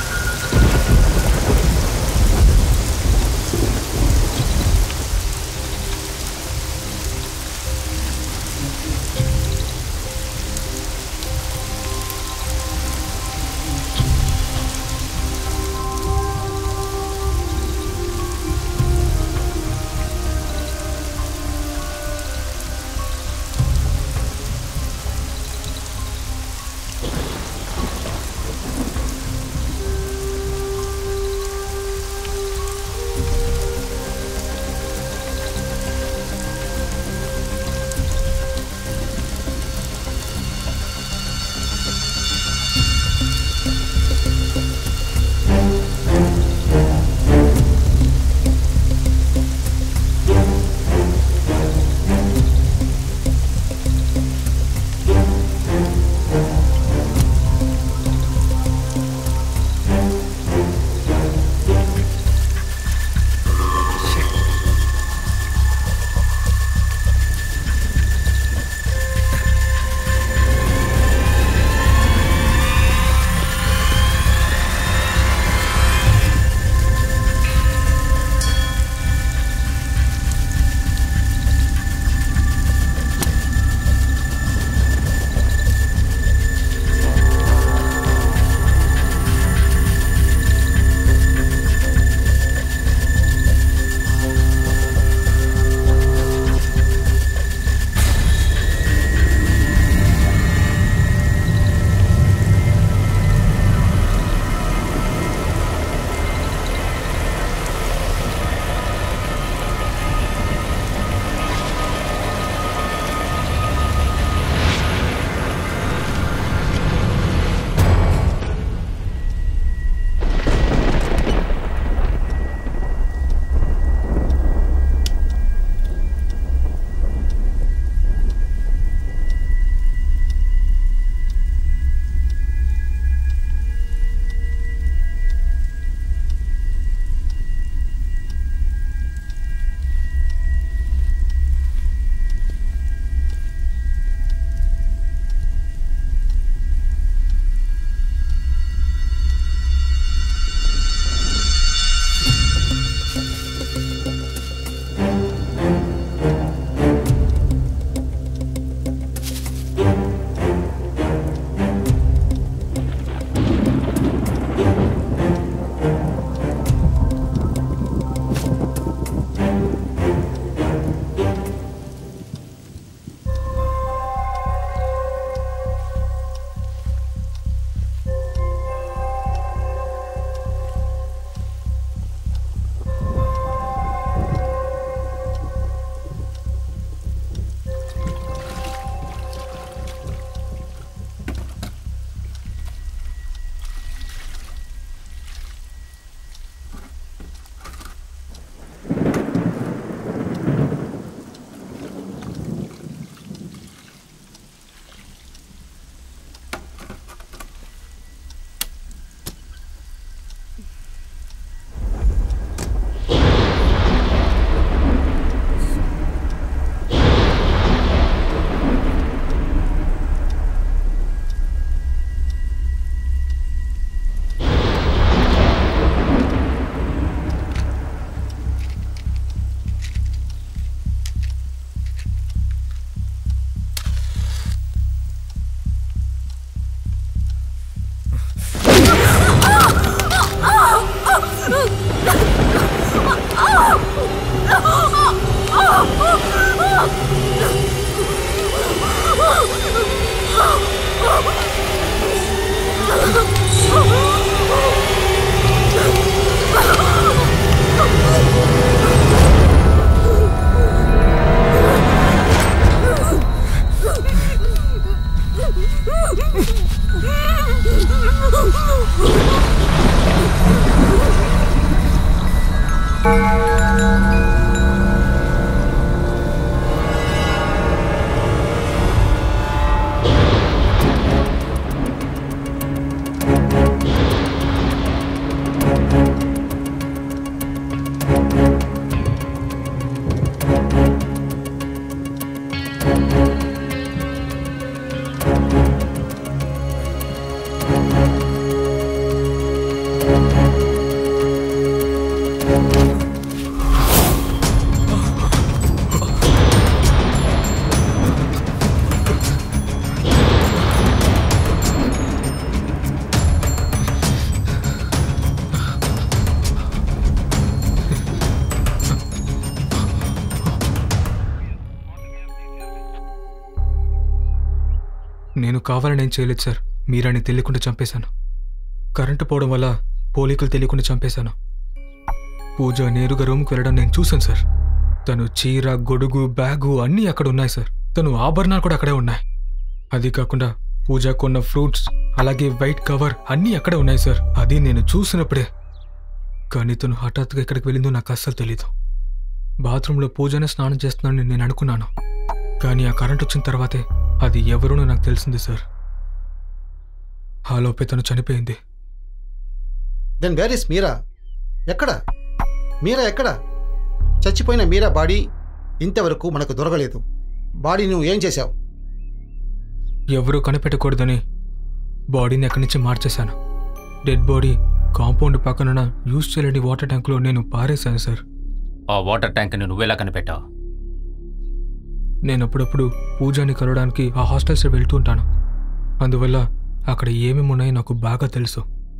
నేను కావాలని ఏం చేయలేదు సార్ మీరాని తెలియకుండా చంపేశాను కరెంటు పోవడం వల్ల పోలీకులు తెలియకుండా చంపేశాను పూజ నేరుగా రూమ్కి వెళ్ళడం నేను చూశాను సార్ తను చీర గొడుగు బ్యాగు అన్నీ అక్కడ ఉన్నాయి సార్ తను ఆభరణాలు కూడా అక్కడే ఉన్నాయి అది కాకుండా పూజ కొన్న ఫ్రూట్స్ అలాగే వైట్ కవర్ అన్నీ అక్కడే ఉన్నాయి సార్ అది నేను చూసినప్పుడే కానీ తను హఠాత్తుగా ఎక్కడికి వెళ్ళిందో నాకు అస్సలు తెలీదు బాత్రూంలో పూజనే స్నానం చేస్తున్నానని నేను అనుకున్నాను కానీ ఆ కరెంట్ వచ్చిన తర్వాతే అది ఎవరునో నాకు తెలిసింది సార్ ఆలోపే తను చనిపోయింది దెన్ వేర్ ఇస్ మీరా ఎక్కడ మీరా ఎక్కడ చచ్చిపోయిన మీరా బాడీ ఇంతవరకు మనకు దొరకలేదు బాడీ నువ్వు ఏం చేశావు ఎవరూ కనిపెట్టకూడదని బాడీని ఎక్కడి నుంచి మార్చేశాను డెడ్ బాడీ కాంపౌండ్ పక్కన యూజ్ చేయలేని వాటర్ ట్యాంకులో నేను పారేశాను సార్ ఆ వాటర్ ట్యాంక్ని నువ్వెలా కనిపెట్టావు నేను అప్పుడప్పుడు పూజాని కలవడానికి ఆ హాస్టల్స్ వెళ్తూ ఉంటాను అందువల్ల అక్కడ ఏమేమి ఉన్నాయో నాకు బాగా తెలుసు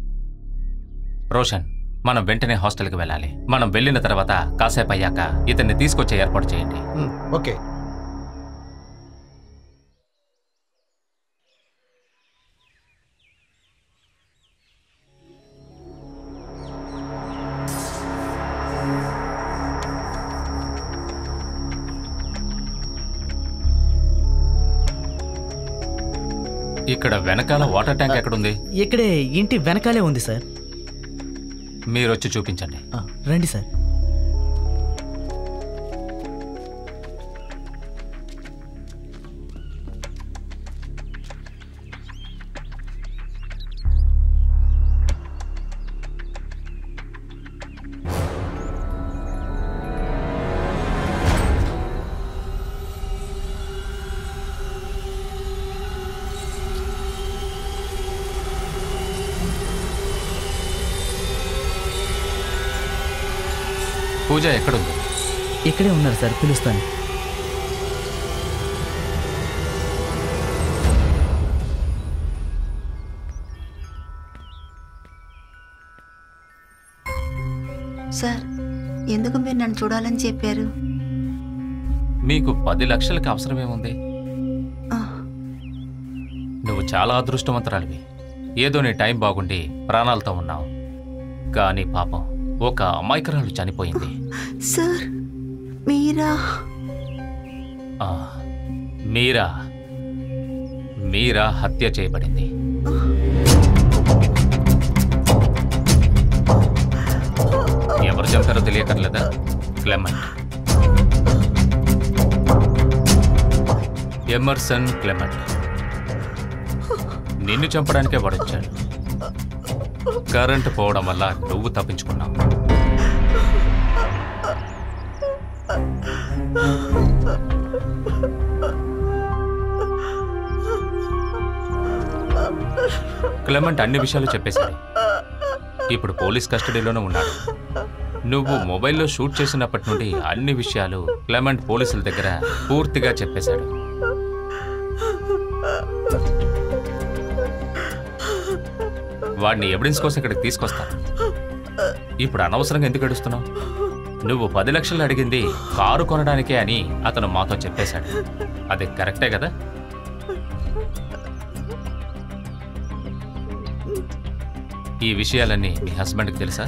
రోషన్ మనం వెంటనే హాస్టల్కి వెళ్ళాలి మనం వెళ్ళిన తర్వాత కాసేపు అయ్యాక ఇతన్ని తీసుకొచ్చే ఏర్పాటు చేయండి ఓకే ఇక్కడ వెనకాల వాటర్ ట్యాంక్ ఎక్కడుంది ఇక్కడే ఇంటి వెనకాలే ఉంది సార్ మీరు వచ్చి చూపించండి ఆ, రండి సార్ పూజ ఎక్కడుంది ఇక్కడే ఉన్నారు సార్ పిలుస్తాను సార్ ఎందుకు మీరు నన్ను చూడాలని చెప్పారు మీకు పది లక్షలకి అవసరమేముంది ఆ. నువ్వు చాలా అదృష్టవంతరాలివి ఏదో నీ టైం బాగుండి ప్రాణాలతో ఉన్నావు కానీ పాపం ఒక అమాయకురాలు చనిపోయింది సార్ మీరా ఆ, మీరా మీరా హత్య చేయబడింది ఎవరు చంపారో తెలియకర్లేదా క్లెమెంట్ ఎమర్సన్ క్లెమెంట్ నిన్ను చంపడానికే వాడొచ్చాడు కరెంటు పోవడం వల్ల నువ్వు తప్పించుకున్నావు క్లెమెంట్ అన్ని విషయాలు చెప్పేశాడు ఇప్పుడు పోలీస్ కస్టడీలోనే ఉన్నాడు నువ్వు మొబైల్లో షూట్ చేసినప్పటి నుండి అన్ని విషయాలు క్లెమెంట్ పోలీసుల దగ్గర పూర్తిగా చెప్పేశాడు వాడిని ఎవిడెన్స్ కోసం ఇక్కడికి తీసుకొస్తాను ఇప్పుడు అనవసరంగా ఎందుకు అడుస్తున్నావు నువ్వు పది లక్షలు అడిగింది కారు కొనడానికే అని అతను మాతో చెప్పేశాడు అది కరెక్టే కదా ఈ విషయాలన్నీ మీ హస్బెండ్కి తెలుసా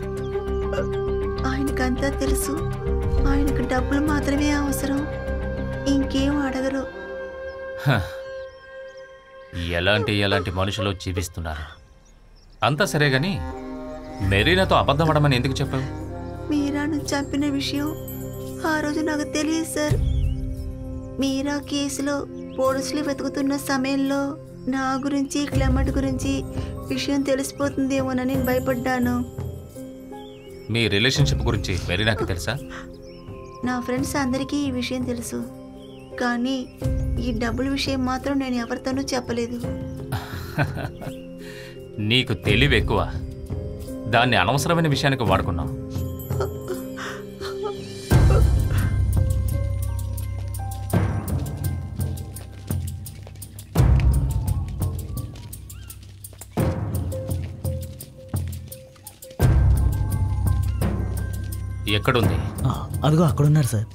ఆయనకంతా తెలుసు ఆయనకు డబ్బులు మాత్రమే అవసరం ఇంకేం అడగరు హ. ఎలాంటి ఎలాంటి మనుషులు జీవిస్తున్నారు అంతా సరే గాని మెరీనాతో అబద్ధం ఆడమని ఎందుకు చెప్పావు మీరాను చంపిన విషయం ఆ రోజు నాకు తెలియదు సార్ మీరా కేసులో పోలీసులు వెతుకుతున్న సమయంలో నా గురించి క్లెమట్ గురించి విషయం తెలిసిపోతుందేమోనని భయపడ్డాను మీ రిలేషన్షిప్ గురించి మెరీనాకి తెలుసా నా ఫ్రెండ్స్ అందరికీ ఈ విషయం తెలుసు కానీ ఈ డబ్బుల విషయం మాత్రం నేను ఎవరితోనూ చెప్పలేదు నీకు తెలివి ఎక్కువ దాన్ని అనవసరమైన విషయానికి వాడుకున్నావు ఎక్కడుంది ఆ, అదిగో అక్కడ ఉన్నారు సార్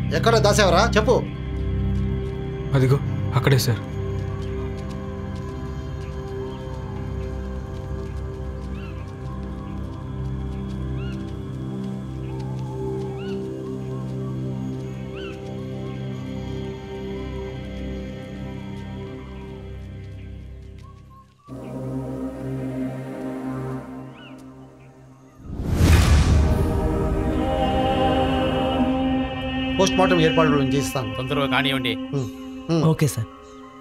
ఎక్కడ దాసావరా చెప్పు అదిగో అక్కడే సార్ పోస్ట్ మార్టం ఏర్పాట్లు చేస్తాను తొందరగా కానివ్వండి ఓకే సార్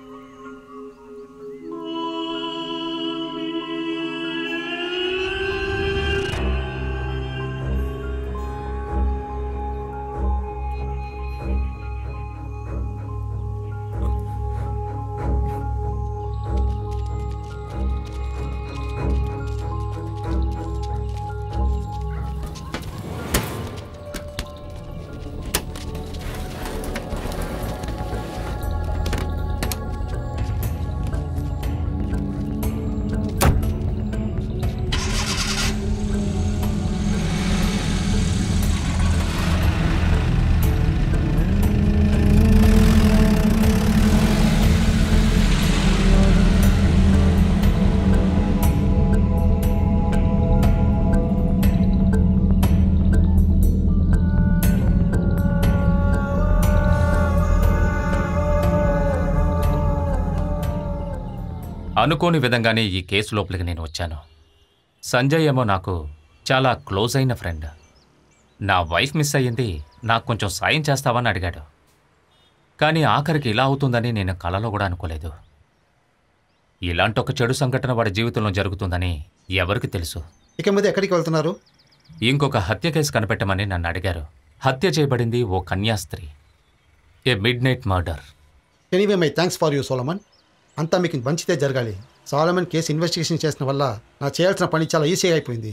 అనుకోని విధంగానే ఈ కేసు లోపలికి నేను వచ్చాను సంజయ్ ఏమో నాకు చాలా క్లోజ్ అయిన ఫ్రెండ్ నా వైఫ్ మిస్ అయ్యింది నాకు కొంచెం సాయం చేస్తావని అడిగాడు కానీ ఆఖరికి ఇలా అవుతుందని నేను కలలో కూడా అనుకోలేదు ఇలాంటి ఒక చెడు సంఘటన వాడి జీవితంలో జరుగుతుందని ఎవరికి తెలుసు ఇక మీద ఎక్కడికి వెళ్తున్నారు ఇంకొక హత్య కేసు కనిపెట్టమని నన్ను అడిగారు హత్య చేయబడింది ఓ కన్యాస్త్రీ a midnight murder anyway my thanks for you Solomon అంతా మీకు మంచిదే జరగాలి సోలమన్ కేసు ఇన్వెస్టిగేషన్ చేసిన వల్ల నా చేయాల్సిన పని చాలా ఈజీ అయిపోయింది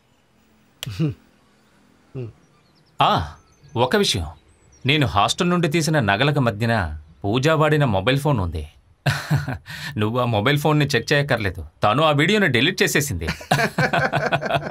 ఆ ఒక విషయం నేను హాస్టల్ నుండి తీసిన నగలకు మధ్యన పూజా వాడిన మొబైల్ ఫోన్ ఉంది నువ్వు ఆ మొబైల్ ఫోన్ని చెక్ చేయక్కర్లేదు తను ఆ వీడియోని డిలీట్ చేసేసింది